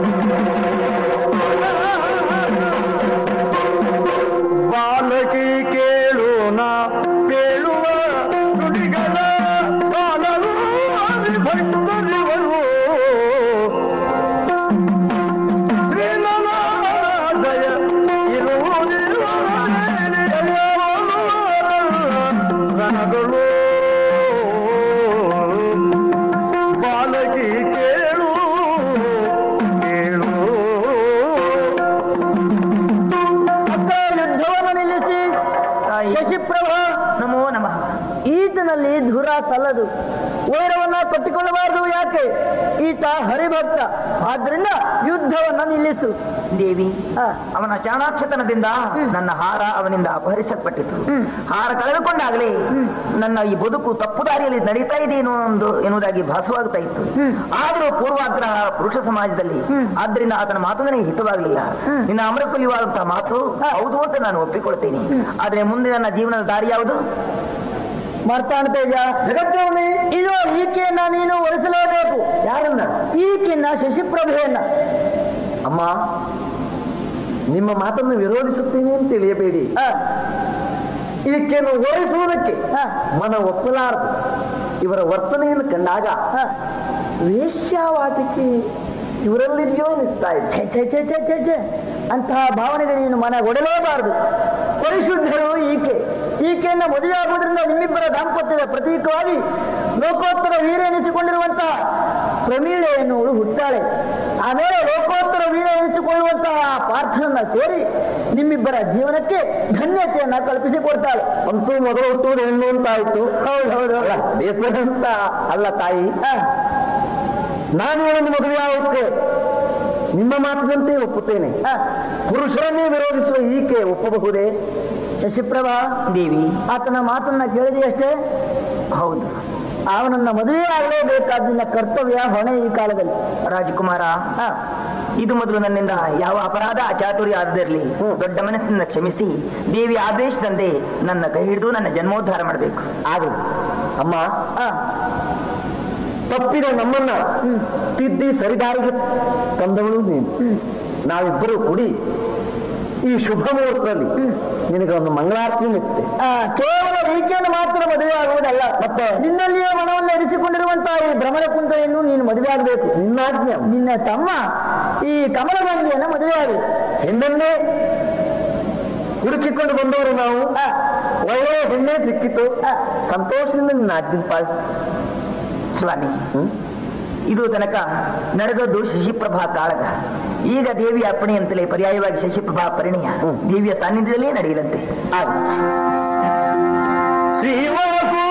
ಬಾಲಕಿ ಕೇಳು ನಾ ಕೇಳುವ ನುಡಿಗಳ ಕಾಲವು ಭಕ್ತರಿವರು ಶ್ರೀನಾರಾಯಣ ಇರುವುದಿಲ್ಲಗಳು ಬಾಲಕಿ ಕೇಳು ಕೇಳು ಅಕ್ಕ ಯುದ್ಧವನ್ನು ನಿಲ್ಲಿಸಿ ತಾಯಿ. ಶಶಿಪ್ರಭಾ ನಮೋ ನಮಃ ಈತನಲ್ಲಿ ಧುರ ಸಲ್ಲದು ವೈರವನ್ನ ಕಟ್ಟಿಕೊಳ್ಳಬಾರದು ಯಾಕೆ ಈತ ಹರಿಭಕ್ತ ಆದ್ರಿಂದ ಯುದ್ಧವನ್ನ ನಿಲ್ಲಿಸು ದೇವಿ ಆ, ಅವನ ಚಾಣಾಕ್ಷತನದಿಂದ ನನ್ನ ಹಾರ ಅವನಿಂದ ಅಪಹರಿಸಲ್ಪಟ್ಟಿತು ಹಾರ ಕಳೆದುಕೊಂಡಾಗಲೇ ನನ್ನ ಈ ಬದುಕು ತಪ್ಪು ದಾರಿಯಲ್ಲಿ ನಡೀತಾ ಇದೆ ಏನೋ ಒಂದು ಎನ್ನುವುದಾಗಿ ಭಾಸವಾಗ್ತಾ ಇತ್ತು ಆದರೂ ಪೂರ್ವಾಗ್ರಹ ಪುರುಷ ಸಮಾಜದಲ್ಲಿ ಆದ್ರಿಂದ ಆತನ ಮಾತು ನನಗೆ ಹಿತವಾಗಲಿಲ್ಲ ನಿನ್ನ ಅಮರಕುಲ್ಯವಾದಂತಹ ಮಾತು ಹೌದು ಅಂತ ನಾನು ಒಪ್ಪಿಕೊಳ್ತೇನೆ ಆದ್ರೆ ಮುಂದೆ ನನ್ನ ಜೀವನದ ದಾರಿ ಯಾವುದು ಮರ್ತಾನ ತೇಜ ಜಗಜ್ಜನನಿ ಇದು ಈಕೆಯನ್ನ ನೀನು ಒಲಿಸಲೇಬೇಕು ಯಾರನ್ನ ಈಕೆಯನ್ನ ಶಶಿಪ್ರಭೆಯನ್ನ ಅಮ್ಮ ನಿಮ್ಮ ಮಾತನ್ನು ವಿರೋಧಿಸುತ್ತೇನೆ ಅಂತ ತಿಳಿಯಬೇಡಿ ಆ, ಈಕೆಯನ್ನು ಓಡಿಸುವುದಕ್ಕೆ ಆ, ಮನ ಒಪ್ಪಲಾರದು ಇವರ ವರ್ತನೆಯನ್ನು ಕಂಡಾಗ ಆ. ವೇಶ್ಯಾವಾಟಿಕೆ ಇವರಲ್ಲಿದೆಯೋ ಎನ್ನಿಸ್ತಾ ಇದೆ ಛೆ ಛೆ ಛೆ ಛೆ ಛೆ ಛೆ ಅಂತಹ ಭಾವನೆಗೆ ನೀನು ಮನ ಒಡಲೇಬಾರದು ಪರಿಶುದ್ಧರು ಈಕೆ ಈಕೆಯನ್ನ ಮದುವೆ ಆಗುವುದರಿಂದ ನಿಮ್ಮಿಬ್ಬರ ದಾಂಪತ್ಯದ ಪ್ರತೀಕವಾಗಿ ಲೋಕೋತ್ತರ ವೀರ ಎನಿಸಿಕೊಂಡಿರುವಂತಹ ಪ್ರಮೀಳೆ ಎನ್ನುವಳು ಹುಟ್ಟಾಳೆ ಆಮೇಲೆ ಲೋಕೋತ್ತರ ವೀರ ಎನಿಸಿಕೊಳ್ಳುವಂತಹ ಪಾರ್ಥನನ್ನ ಸೇರಿ ನಿಮ್ಮಿಬ್ಬರ ಜೀವನಕ್ಕೆ ಧನ್ಯತೆಯನ್ನ ಕಲ್ಪಿಸಿಕೊಡ್ತಾಳೆ ಅಂತೂ ಮೊದಲು ಹುಟ್ಟುವುದು ಹೆಣ್ಣು ಅಂತ ಆಯ್ತು ಹೌದು ಹೌದು ಅಲ್ಲ ಬೇಸರ ಅಂತ ಅಲ್ಲ ತಾಯಿ ಆ, ನಾನು ಇವನನ್ನು ಮದುವೆ ಆಗೋಕ್ಕೆ ನಿಮ್ಮ ಮಾತಿನಂತೆ ಒಪ್ಪುತ್ತೇನೆ ಆ, ಪುರುಷರನ್ನೇ ವಿರೋಧಿಸುವ ಈಕೆ ಒಪ್ಪಬಹುದೇ ಶಶಿಪ್ರಭಾ ದೇವಿ ಆತನ ಮಾತನ್ನ ಕೇಳಿದೆಯಷ್ಟೇ ಹೌದು ಅವನನ್ನ ಮದುವೆ ಆಗಲೇಬೇಕಾದ ನಿನ್ನ ಕರ್ತವ್ಯ ಹೊಣೆ ಈ ಕಾಲದಲ್ಲಿ ರಾಜಕುಮಾರ ಆ, ಇದು ಮೊದಲು ನನ್ನಿಂದ ಯಾವ ಅಪರಾಧ ಅಚಾತುರ್ಯ ಆದದಿರಲಿ ದೊಡ್ಡ ಮನಸ್ಸಿನಿಂದ ಕ್ಷಮಿಸಿ ದೇವಿ ಆದೇಶದಂತೆ ನನ್ನ ಕೈ ಹಿಡಿದು ನನ್ನ ಜನ್ಮೋದ್ಧಾರ ಮಾಡಬೇಕು ಆಗಲಿ ಅಮ್ಮ ಆ, ತಪ್ಪಿದ ನಮ್ಮನ್ನ ತಿದ್ದಿ ಸರಿದಾರಿಗೆ ತಂದವಳು ನೀನು ನಾವಿಬ್ಬರು ಕೂಡಿ ಈ ಶುಭ ಮುಹೂರ್ತದಲ್ಲಿ ನಿನಗೆ ಒಂದು ಮಂಗಳಾರತಿ ನಿತ್ತೆ ಆ, ಕೇವಲ ಈಕೆಯನ್ನು ಮಾತ್ರ ಮದುವೆ ಆಗುವುದಲ್ಲ ಮತ್ತೆ ನಿನ್ನಲ್ಲಿಯೇ ಮನವನ್ನು ಇರಿಸಿಕೊಂಡಿರುವಂತಹ ಈ ಭ್ರಮಣ ಕುಂತಯನ್ನು ನೀನು ಮದುವೆ ಆಗಬೇಕು ನಿನ್ನಾಜ್ಞೆ ನಿನ್ನ ತಮ್ಮ ಈ ಕಮಲಗಂಗೆಯನ್ನು ಮದುವೆ ಆಗಬೇಕು ಹೆಣ್ಣನ್ನೇ ಹುಡುಕಿಕೊಂಡು ಬಂದವರು ನಾವು ಆ, ಒಳ್ಳೆಯ ಹೆಣ್ಣೆ ಸಿಕ್ಕಿತು ಆ. ಸಂತೋಷದಿಂದ ನಿನ್ನ ಆಜ್ಞೆ ಪಾಲಿಸಿ ಸ್ವಾಮಿ ಇದು ತನಕ ನಡೆದದ್ದು ಶಶಿಪ್ರಭಾ ಕಾಳಗ ಈಗ ದೇವಿಯ ಅಪ್ಪಣೆ ಅಂತಲೇ ಪರ್ಯಾಯವಾಗಿ ಶಶಿಪ್ರಭಾ ಪರಿಣಯ ದೇವಿಯ ಸಾನ್ನಿಧ್ಯದಲ್ಲೇ ನಡೆಯಲಂತೆ ಶ್ರೀವಾಸು